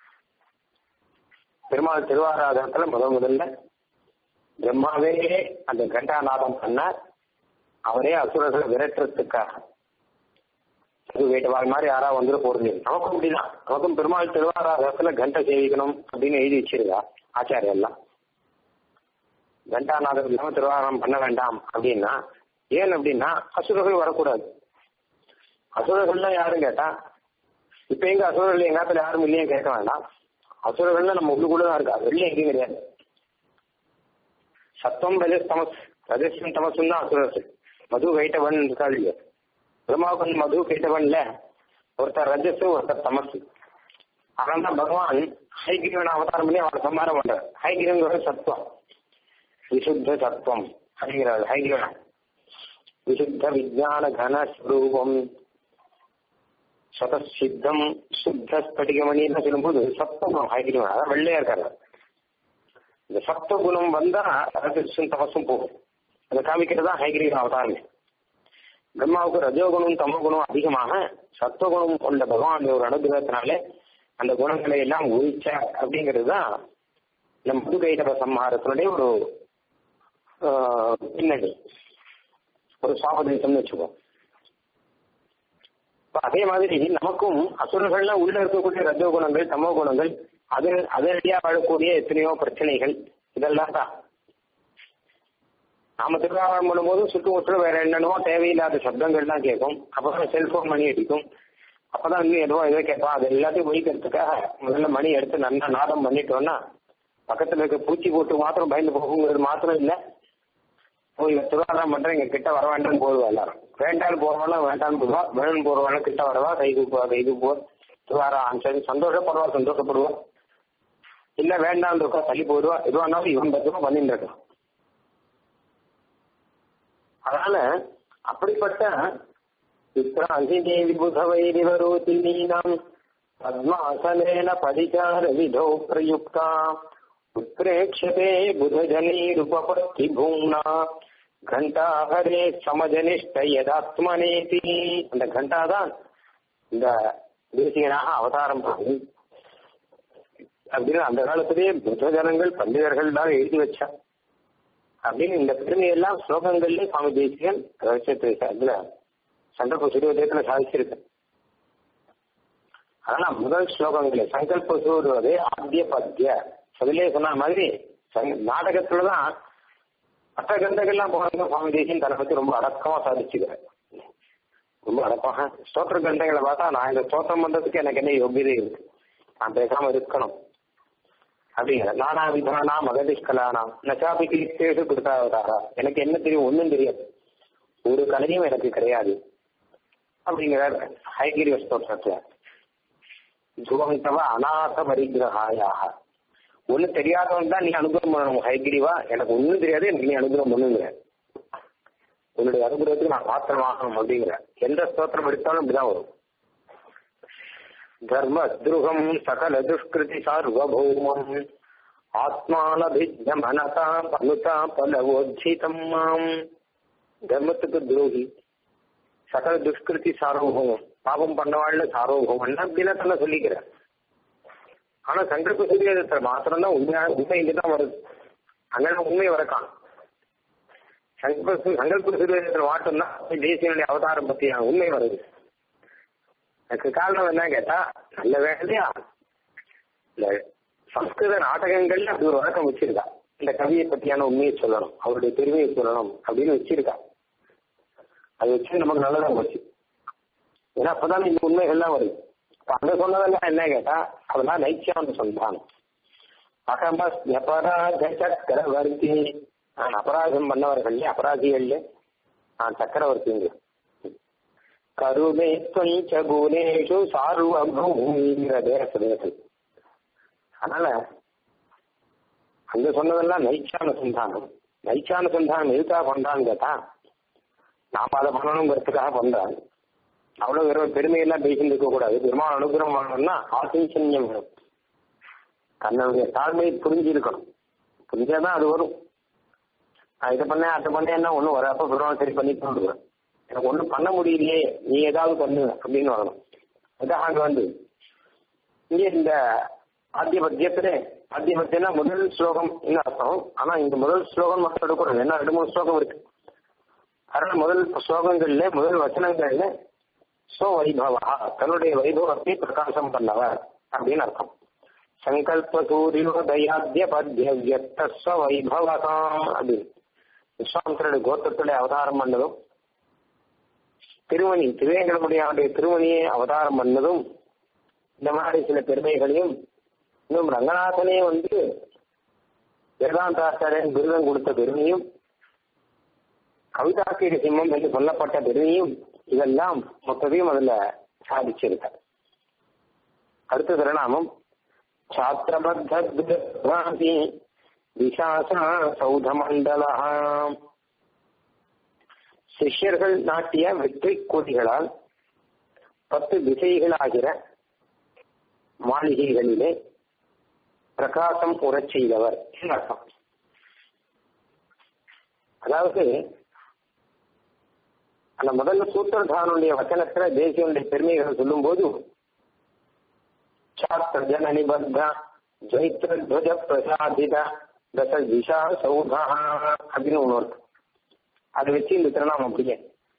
பெருமாள் திருவாராதனத்துல முதல் முதல்ல பிரம்மாவே அந்த கண்டாநாதம் பண்ணார் அவரே அசுரர்களை விரட்டுறதுக்காக அது வேட்டுவாள் மாதிரி யாரா வந்துட போறது நமக்கும் அப்படிதான் நமக்கும் பெருமாள் திருவாராதனத்துல கண்டை சேவிக்கணும் அப்படின்னு எழுதி வச்சிருக்கா ஆச்சாரியம் எல்லாம் கண்டாநாதம் இல்லாம திருவாரணம் பண்ண வேண்டாம் அப்படின்னா ஏன் அப்படின்னா அசுரர்கள் வரக்கூடாது அசுரர்கள்லாம் யாரும் கேட்டா இப்ப எங்க அசுரர்கள் எங்காத்துல யாரும் இல்லையே கேட்க வேண்டாம் அசுரர்கள்லாம் நம்ம உள்ளுக்குள்ள தான் இருக்கா வெளியே எங்கேயும் கிடையாது சத்தம் ரஜஸ் தமஸ் ரஜஸ்வன் தமசும் தான் அசுரர்கள் மது கைட்டவன் இருக்காது இல்லையா பிரம்மாவுக்கு மது கைட்டவன்ல ஒருத்தர் ரஜஸ் ஒருத்தர் தமசு அதனால தான் பகவான் ஹைகிரீவன் அவதாரம் பண்ணி அவரை சம்மாரம் பண்றார் ஹைகிரீவன் சத்துவம் விசுத்த சத்துவம் அப்படிங்கிறார் ஹைகிரீவன் விசுத்த விஜான கன ஸ்வரூபம் சதசித்தம் சுத்த ஸ்படிகமணின்னு சொல்லும்போது சத்துவம் ஹைகிரீவன் அதான் வெள்ளையா இருக்காரு இந்த சத்துவ குணம் வந்தா ரஜசும் தமசும் போகும் அதை காமிக்கிறது தான் ஹைகிரீவன் அவதாரமே பிரம்மாவுக்கு ரஜோகுணம் தமோகுணம் அதிகமாக சத்துவகுணம் கொண்ட பகவான் ஒரு அனுகிரகத்தினாலே அந்த குணங்களை எல்லாம் ஒழிச்சார் அப்படிங்கிறது தான் நம் புதுகைடப சம்ஹாரத்தினுடைய ஒரு பின்னணி ஒரு சாபதேசம்னு வச்சுக்கோம் அதே மாதிரி நமக்கும் அசுரர்கள்லாம் உள்ள இருக்கக்கூடிய ரஜோ குணங்கள் தமோ குணங்கள் அது அதனடியா வாழக்கூடிய எத்தனையோ பிரச்சனைகள் இதெல்லாம் தான் நாம திருவிழாவரம் பண்ணும்போது சுற்று முற்றும் வேற என்னென்னமோ தேவையில்லாத சப்தங்கள்லாம் கேட்கும் அப்பதான் செல்போன் மணி அடிக்கும் அப்பதான் இன்னும் எதுவோ எதோ கேட்போம் அது எல்லாத்தையும் ஒழிக்கிறதுக்காக முதல்ல மணி எடுத்து நல்லா நாதம் பண்ணிட்டோம்னா பக்கத்துல இருக்க பூச்சி போட்டு மாத்திரம் பயந்து போகுங்கிறது மாத்திரம் இல்லை ஓ இவன் திருவாரம் பண்றேன் இங்க கிட்ட வர வேண்டாம் போடுவா எல்லாரும் வேண்டாம் போறவெல்லாம் வேண்டாம் போடுவா வேணும் போறவெல்லாம் கிட்ட வரவா கை கூப்புவா கை கூப்புவா திருவாரம் சரி சந்தோஷப்படுவா சந்தோஷப்படுவா இல்ல வேண்டாம் இருக்கா தள்ளி போயிடுவா எதுவானாலும் இவன் பத்திரமா பண்ணிட்டு இருக்கான் அதனால அப்படிப்பட்ட விக்ராந்தி புதவைரிவரோதினீனாம் பத்மாசனேன பதிகார விதோ பிரயுக்தா உத்ரேட்சதே புதஜனீருபபத்தி பூம்னா கண்டாஹரே சமஜனிஷ்ட யதாத்மனேதி அந்த கண்டா தான் இந்த தேசியனாக அவதாரம் பண்ணி அப்படின்னு அந்த காலத்திலேயே புத்த ஜனங்கள் பண்டிதர்கள் தான் எழுதி வச்சா அப்படின்னு இந்த பெருமையெல்லாம் ஸ்லோகங்கள்ல சுவாமி தேசிகன் ரகசியத்தை அதுல சங்கல்ப சூரியோதயத்துல சாதிச்சிருக்கு அதனால முதல் ஸ்லோகங்களே சங்கல்ப சூரியோதய ஆத்திய பத்திய அதிலே சொன்ன மாதிரி நாடகத்துலதான் மற்ற கந்தங்கள்லாம் போனாங்க சுவாமி தேசியன் தன்னை பத்தி ரொம்ப அடக்கமா சாதிச்சுக்கிறேன் ரொம்ப அடக்கமாக ஸ்தோத்திர கந்தங்களை பார்த்தா நான் இந்த ஸ்தோத்திரம் பண்றதுக்கு எனக்கு என்ன யோகியதை இருக்கு நான் பேசாம இருக்கணும் அப்படிங்கிற நானா விதானா மகதிஷ்கலானா நச்சாபி கிளித்தேஷு கொடுத்தாவதாரா எனக்கு என்ன தெரியும் ஒன்றும் தெரியாது ஒரு கலையும் எனக்கு கிடையாது அப்படிங்கிறார் ஹைகிரி ஸ்தோத்திரத்துல துவந்தவ அநாத பரிகிரகாயாக ஒண்ணு தெரியாதவன் தான் நீ அனுகிரகம் பண்ணணும் ஹைகிரிவா எனக்கு ஒண்ணும் தெரியாது எனக்கு நீ அனுகிரகம் பண்ணுங்கிற உன்னுடைய அனுகிரகத்துக்கு நான் பாத்திரமாகணும் அப்படிங்கிற எந்த ஸ்தோத்திரம் எடுத்தாலும் அப்படிதான் வரும் தர்மத்ருகம் சகல துஷ்கிருதி சார்வபௌமம் ஆத்மானபிஜ மனதா பனுதா பலவோஜிதம் மாம் தர்மத்துக்கு துரோகி சகல துஷ்கிருதி சார்வபௌமம் பாபம் பண்ணவாழ்ல சார்வபௌமம் அப்படின்னா தன்னை சொல்லிக்கிற ஆனா சங்கல்ப சூரியத்துல மாத்திரம்தான் உண்மையா உண்மை இங்கதான் வருது அங்கே உண்மை வரக்கான் சங்கல்ப சங்கல்ப சூரியத்துல மாட்டம்தான் தேசியனுடைய அவதாரம் பத்தியான உண்மை வருது அதுக்கு காரணம் என்ன கேட்டா நல்ல வேலையா இந்த சம்ஸ்கிருத நாடகங்கள்ல அப்படி ஒரு வழக்கம் வச்சிருக்கா இந்த கவியை பத்தியான உண்மையை சொல்லணும் அவருடைய பெருமையை சொல்லணும் அப்படின்னு வச்சிருக்கா அது வச்சு நமக்கு நல்லதா போச்சு ஏன்னா அப்பதான் இந்த உண்மைகள்லாம் வருது இப்ப அங்க சொன்னதெல்லாம் என்ன கேட்டா அதெல்லாம் நைச்சியான்னு சொல்றாங்க அகம்ப அபராத சக்கரவர்த்தி நான் அபராதம் பண்ணவர்கள் அபராதிகள்ல நான் சக்கரவர்த்திங்க கருமே கொஞ்ச குணேஷு சார்வபூமிங்கிற தேசத்தில் அதனால அங்க சொன்னதெல்லாம் நைச்சான சந்தானம் நைச்சான சந்தானம் எதுக்காக பண்றான்னு கேட்டா நாம அதை பண்ணணுங்கிறதுக்காக பண்றான் அவ்வளவு வெறும் பெருமையெல்லாம் பேசிட்டு இருக்க கூடாது பெருமாள் அனுகிரகம் பண்ணணும்னா ஆசிஞ்சன்யம் வேணும் தன்னுடைய தாழ்மையை புரிஞ்சிருக்கணும் புரிஞ்சாதான் அது வரும் நான் இதை பண்ணேன் அதை பண்ணேன்னா ஒன்றும் வர அப்போ பெருமாள் சரி பண்ணி கொண்டுருவேன் எனக்கு ஒன்றும் பண்ண முடியலையே நீ ஏதாவது பண்ணு அப்படின்னு வரணும் அதான் அங்க வந்து இங்கே இந்த ஆத்திய பத்தியத்துல ஆத்திய பத்தியம்னா முதல் ஸ்லோகம் அர்த்தம் ஆனா இந்த முதல் ஸ்லோகம் மட்டும் எடுக்கக்கூடாது என்ன ரெண்டு மூணு ஸ்லோகம் இருக்கு அதனால முதல் ஸ்லோகங்கள்ல முதல் வச்சனங்கள்ல சோ வைபவா தன்னுடைய வைபவத்தை பிரகாசம் பண்ணவர் அப்படின்னு அர்த்தம் சங்கல்ப சூரியோதயாத்திய பத்திய வியக்தஸ்வ வைபவகாம் அப்படின்னு விஸ்வாமித்திரனுடைய கோத்திரத்துல அவதாரம் பண்ணதும் திருமணி திருவேங்கடமுடியாவுடைய திருமணியை அவதாரம் பண்ணதும் இந்த மாதிரி சில பெருமைகளையும் இன்னும் ரங்கநாதனே வந்து வேதாந்தாச்சாரியன் விருதம் கொடுத்த பெருமையும் கவிதாக்கிய சிம்மம் என்று சொல்லப்பட்ட பெருமையும் இதெல்லாம் மொத்தத்தையும் அதுல சாதிச்சிருக்க அடுத்த திருநாமம் சாத்திரபத்தி திசாசா சௌதமண்டல சிஷ்யர்கள் நாட்டிய வெற்றி கொடிகளால் பத்து திசைகளாகிற மாளிகைகளிலே பிரகாசம் உறச் செய்தவர் அர்த்தம் அதாவது அந்த முதல்ல சூத்திரதாரனுடைய வச்சனத்துல தேசியனுடைய பெருமைகளை சொல்லும் போது சாஸ்திர ஜன நிபந்த ஜைத்திர துவஜ பிரசாதித தச திசா சௌதா அப்படின்னு ஒண்ணு இருக்கு அதை வச்சு இந்த திருநாமம் அப்படியே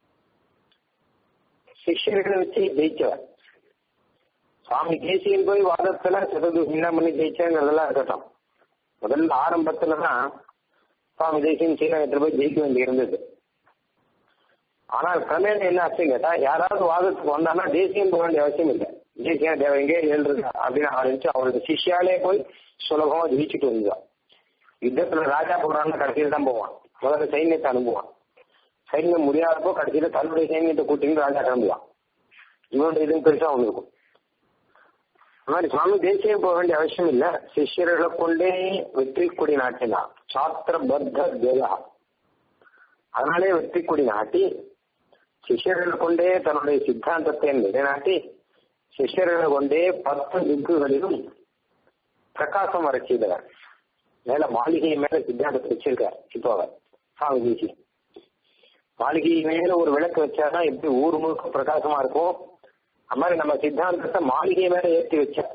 சிஷ்யர்களை வச்சு ஜெயிச்சவர் சுவாமி தேசியன் போய் வாதத்துல சதது என்ன பண்ணி ஜெயிச்சங்கிறதெல்லாம் இருக்கட்டும் முதல்ல ஆரம்பத்துலதான் சுவாமி தேசியன் ஸ்ரீரங்கத்தில் போய் ஜெயிக்க வேண்டி இருந்தது ஆனால் கிரமேண என்ன ஆச்சு கேட்டா யாராவது வாதத்துக்கு வந்தானா தேசியம் போக வேண்டிய அவசியம் இல்லை தேசியம் தேவை எங்கே எழுதுங்க அப்படின்னு ஆரம்பிச்சு அவரோட சிஷ்யாலே போய் சுலபமா ஜெயிச்சுட்டு வந்துதான் யுத்தத்துல ராஜா போடுறான்னு கடைசியில் தான் போவான் முதல்ல சைன்யத்தை அனுப்புவான் சைன்யம் முடியாதப்போ கடைசியில தன்னுடைய சைன்யத்தை கூட்டின்னு ராஜா கிளம்புவான் இவனுடைய இதுவும் பெருசா ஒன்று இருக்கும் அந்த மாதிரி சுவாமி தேசியம் போக வேண்டிய அவசியம் இல்ல சிஷ்யர்களை கொண்டே வெற்றி கொடி நாட்டினான் சாத்திர பத்த தேவா அதனாலே வெற்றி கொடி நாட்டி சிஷ்யர்களை கொண்டே தன்னுடைய சித்தாந்தத்தை நிலைநாட்டி சிஷ்யர்களை கொண்டே பத்து திக்குகளிலும் பிரகாசம் வர செய்தவர் மேல மாளிகை மேல சித்தாந்தத்தை வச்சிருக்கார் இப்போ அவர் சுவாமி தேசி மாளிகை மேல ஒரு விளக்கு வச்சாதான் எப்படி ஊர் முழுக்க பிரகாசமா இருக்கும் அது மாதிரி நம்ம சித்தாந்தத்தை மாளிகை மேல ஏற்றி வச்சா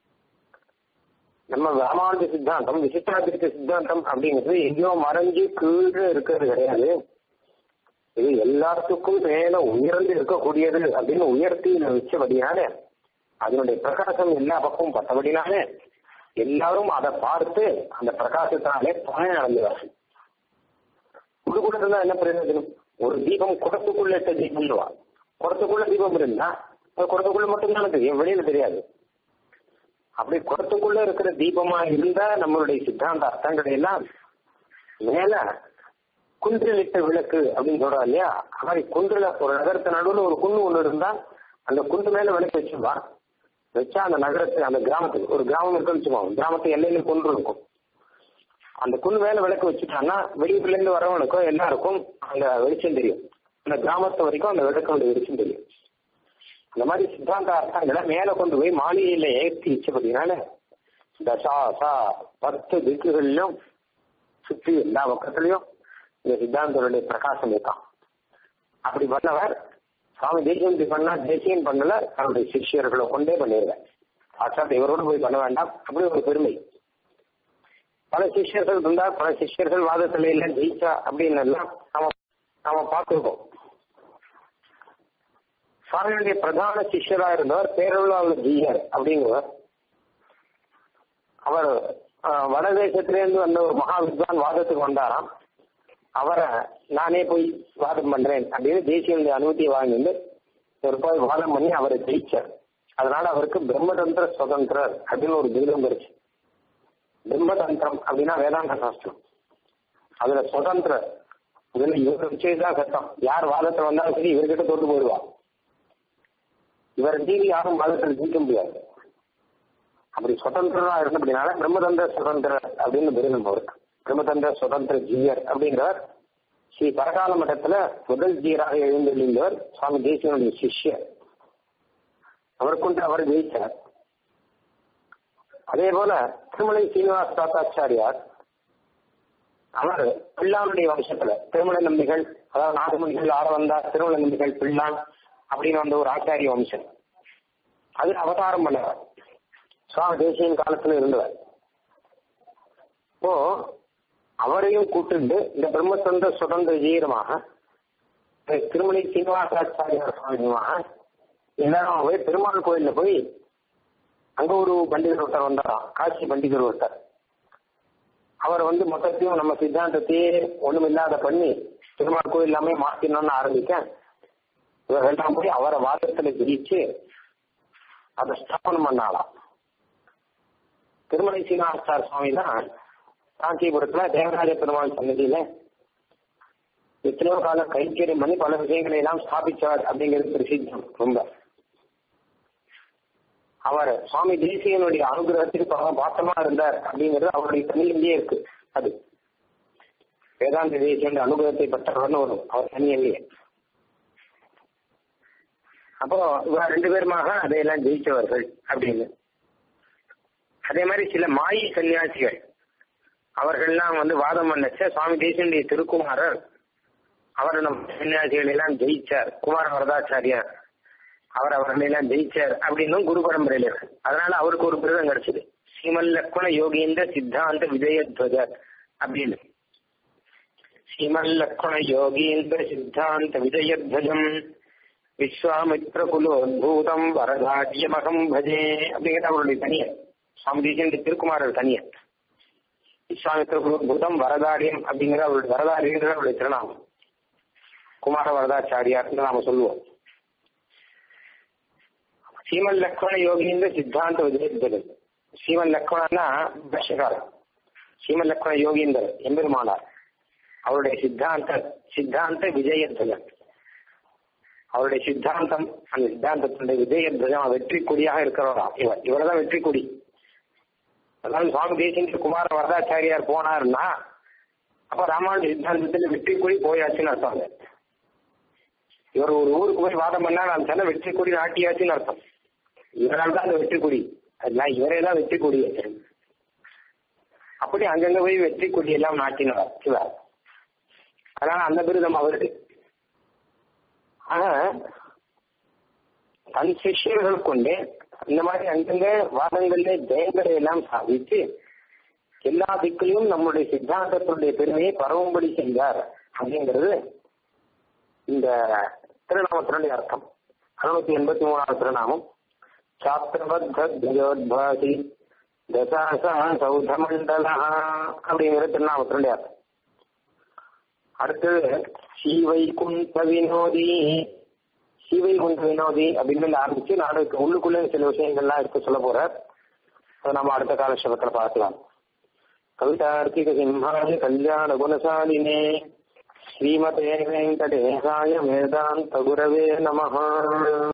நம்ம ராமானுஜ சித்தாந்தம் விசிஷ்டாதிருக்க சித்தாந்தம் அப்படிங்கிறது எங்கேயோ மறைஞ்சு கீழே இருக்கிறது கிடையாது இது எல்லாத்துக்கும் மேல உயர்ந்து இருக்கக்கூடியது அப்படின்னு உயர்த்தி வச்சபடினால அதனுடைய பிரகாசம் எல்லா பக்கமும் பட்டபடினால எல்லாரும் அதை பார்த்து அந்த பிரகாசத்தினாலே பயன் அடைஞ்சுவார்கள் உள்ளுக்குள்ள இருந்தா என்ன பிரயோஜனம் ஒரு தீபம் குடத்துக்குள்ள இட்ட தீபம்னுவா குடத்துக்குள்ள தீபம் இருந்தா அது குடத்துக்குள்ள மட்டும்தான் தெரியும் வெளியில தெரியாது அப்படி குடத்துக்குள்ள இருக்கிற தீபமா இருந்தா நம்மளுடைய சித்தாந்த அர்த்தங்களை எல்லாம் மேல குன்றிலிட்ட விளக்கு அப்படின்னு சொல்றா இல்லையா அது மாதிரி குன்றுல ஒரு நகரத்து நடுவில் ஒரு குன்று ஒண்ணு இருந்தா அந்த குன்று மேல விளக்கு வச்சுவா வச்சா அந்த நகரத்து அந்த கிராமத்துக்கு ஒரு கிராமம் இருக்குன்னு வச்சுக்கோங்க கிராமத்து எல்லையில குன்று இருக்கும் அந்த குன்று மேல விளக்கு வச்சுட்டாங்கன்னா வெளியூர்ல இருந்து வரவனுக்கோ எல்லாருக்கும் அந்த வெளிச்சம் தெரியும் அந்த கிராமத்து வரைக்கும் அந்த விளக்கோட வெளிச்சம் தெரியும் அந்த மாதிரி சித்தாந்த அர்த்தங்களை மேல கொண்டு போய் மாளிகையில ஏற்றி வச்சபடினால தசா சா பத்து திக்குகளிலும் சுற்றி எல்லா பக்கத்துலயும் இந்த சித்தாந்தருடைய பிரகாசம் இருக்கான் அப்படி பண்ணவர் சுவாமி தேசியம் இப்படி பண்ணா தேசியம் பண்ணல தன்னுடைய சிஷியர்களை கொண்டே பண்ணிடுவேன் சாட்சாத் இவரோடு போய் பண்ண வேண்டாம் அப்படி ஒரு பெருமை பல சிஷ்யர்கள் இருந்தா பல சிஷ்யர்கள் வாதத்துல இல்ல ஜெயிச்சா அப்படின்னு எல்லாம் நாம நாம பார்த்துருக்கோம் சுவாமியுடைய பிரதான சிஷ்யரா இருந்தவர் பேரொழியாளர் ஜீயர் அப்படிங்கிறவர் அவர் வடதேசத்திலேருந்து வந்த ஒரு மகா வித்வான் வாதத்துக்கு வந்தாராம் அவரை நானே போய் வாதம் பண்றேன் அப்படின்னு தேசிய அனுமதியை வாங்கிட்டு ஒரு போய் வாதம் பண்ணி அவரை ஜெயிச்சார் அதனால அவருக்கு பிரம்மதந்திர சுதந்திரர் அப்படின்னு ஒரு விருதம் இருந்துச்சு பிரம்மதந்திரம் அப்படின்னா வேதாந்த சாஸ்திரம் அதுல சுதந்திரர் இதுல இவர் வச்சதுதான் சட்டம் யார் வாதத்துல வந்தாலும் சரி இவர்கிட்ட தோட்டு போயிடுவா இவர் ஜீவி யாரும் வாதத்தில் ஜீக்க முடியாது அப்படி சுதந்திரமா இருந்தபடினால பிரம்மதந்திர சுதந்திரர் அப்படின்னு விருதம் அவருக்கு பிரம்மதந்திர சுதந்திர ஜீயர் அப்படிங்கிறவர் ஸ்ரீ பரகால மட்டத்துல முதல் ஜீராக எழுந்தெழுந்தவர் சுவாமி தேசியனுடைய சிஷ்யர் அவர் கொண்டு அவர் ஜெயிச்சார் அதே போல திருமலை சீனிவாச தாத்தாச்சாரியார் அவர் பிள்ளானுடைய வம்சத்துல திருமலை நம்பிகள் அதாவது நாகமணிகள் ஆரவந்தார் திருமலை நம்பிகள் பிள்ளான் அப்படின்னு வந்த ஒரு ஆச்சாரிய வம்சம் அது அவதாரம் பண்ணவர் சுவாமி தேசியன் காலத்துல இருந்தவர் இப்போ அவரையும் கூட்டுண்டு இந்த பிரம்மசந்த சுதந்திர ஜீரமாக திருமணி சீனிவாசாச்சாரியார் சுவாமியுமாக எல்லாரும் போய் பெருமாள் கோயில்ல போய் அங்க ஒரு பண்டிதர் ஒருத்தர் வந்தாராம் காட்சி பண்டிதர் ஒருத்தர் அவர் வந்து மொத்தத்தையும் நம்ம சித்தாந்தத்தையே ஒண்ணுமில்லாத பண்ணி பெருமாள் கோயில் எல்லாமே மாத்தினோம்னு ஆரம்பிக்க இவர்கள்லாம் போய் அவரை வாதத்துல ஜெயிச்சு அதை ஸ்தாபனம் பண்ணாலாம் திருமலை சீனிவாசார் சுவாமி தான் காஞ்சிபுரத்துல தேவராஜ பெருமாள் சன்னதியில எத்தனையோ காலம் கைக்கேறியம் பண்ணி பல விஷயங்களை எல்லாம் ஸ்தாபிச்சவர் அப்படிங்கிறது பிரசித்தம் ரொம்ப அவர் சுவாமி தேசியனுடைய அனுகிரகத்துக்கு பல பாசமா இருந்தார் அப்படிங்கிறது அவருடைய தனியிலேயே இருக்கு அது வேதாந்த தேசியனுடைய அனுகிரகத்தை பெற்றவர்னு வரும் அவர் தனியிலேயே அப்போ இவர் ரெண்டு பேருமாக அதையெல்லாம் ஜெயிச்சவர்கள் அப்படின்னு அதே மாதிரி சில மாயி சன்னியாசிகள் அவர்கள்லாம் வந்து வாதம் பண்ணச்ச சுவாமி தேசியனுடைய திருக்குமாரர் அவர் நம்ம சன்னியாசிகள் எல்லாம் ஜெயிச்சார் குமார வரதாச்சாரியார் அவர் அவர்கள் எல்லாம் ஜெயிச்சார் அப்படின்னும் குரு பரம்பரையில இருக்கு அதனால அவருக்கு ஒரு விருதம் கிடைச்சது ஸ்ரீமல் லக்மண யோகீந்திர சித்தாந்த விஜயத்வஜர் அப்படின்னு ஸ்ரீமல் லக்மண யோகீந்திர சித்தாந்த விஜயத்வஜம் விஸ்வாமித்ர குலோத்பூதம் வரதாட்யமகம் பஜே அப்படிங்கிறது அவருடைய தனியர் சுவாமி தேசியனுடைய திருக்குமாரர் தனியர் விஸ்வாமித்ர குலோத்பூதம் வரதாரியம் அப்படிங்கிற அவருடைய வரதாரியங்கிற அவருடைய திருநாமம் குமார வரதாச்சாரியார் நாம சொல்லுவோம் ஸ்ரீமன் லக்ஷ்மண யோகீந்திர சித்தாந்த விஜயத்வஜன் ஸ்ரீமன் லக்ஷ்மணன்னா பாஷ்யக்காரர் ஸ்ரீமன் லக்ஷ்மண யோகீந்தர் எம்பெருமானார் அவருடைய சித்தாந்த சித்தாந்த விஜயத்வஜன் அவருடைய சித்தாந்தம் அந்த சித்தாந்தத்தினுடைய விஜயத்வஜம் வெற்றி கொடியாக இருக்கிறவரா இவர் இவர்தான் வெற்றி கொடி அதாவது சுவாமி தேசிய குமார வரதாச்சாரியார் போனாருன்னா அப்ப ராமானுஜ சித்தாந்தத்தில் வெற்றி கொடி போயாச்சுன்னு அர்த்தம் இவர் ஒரு ஊருக்கு போய் வாதம் பண்ணா நான் சொன்ன வெற்றி கொடி நாட்டியாச்சுன்னு அர்த்தம் இவரால் தான் அந்த வெற்றி கொடி அதெல்லாம் இவரே தான் வெற்றி கொடி அப்படி அங்கங்க போய் வெற்றி கொடி எல்லாம் நாட்டினார் சிவார் அதனால அந்த விருதம் அவருக்கு ஆனா தன் சிஷியர்கள் கொண்டு இந்த மாதிரி அங்கங்க வாதங்கள்ல ஜெயங்களை எல்லாம் சாதித்து எல்லா திக்கிலையும் நம்முடைய சித்தாந்தத்தினுடைய பெருமையை பரவும்படி செய்தார் அப்படிங்கிறது இந்த திருநாமத்தினுடைய அர்த்தம் அறுநூத்தி எண்பத்தி மூணாவது திருநாமம் சாஸ்திரபத்யோத்பாசி தசாசா சௌதமண்டல அப்படிங்கிற திருநாமத்தினுடைய அர்த்தம் அடுத்தது ஸ்ரீவைகுண்ட வினோதி ஸ்ரீவைகுண்ட வினோதி அப்படின்னு ஆரம்பிச்சு நாளைக்கு உள்ளுக்குள்ளே சில விஷயங்கள்லாம் இருக்க சொல்ல போற அதை நம்ம அடுத்த காலட்சேபத்தில் பார்க்கலாம் கவிதார்த்திக சிம்ஹாய கல்யாண குணசாலினே श्रीमते वेङ्कटेशाय वेदान्तगुरवे नमः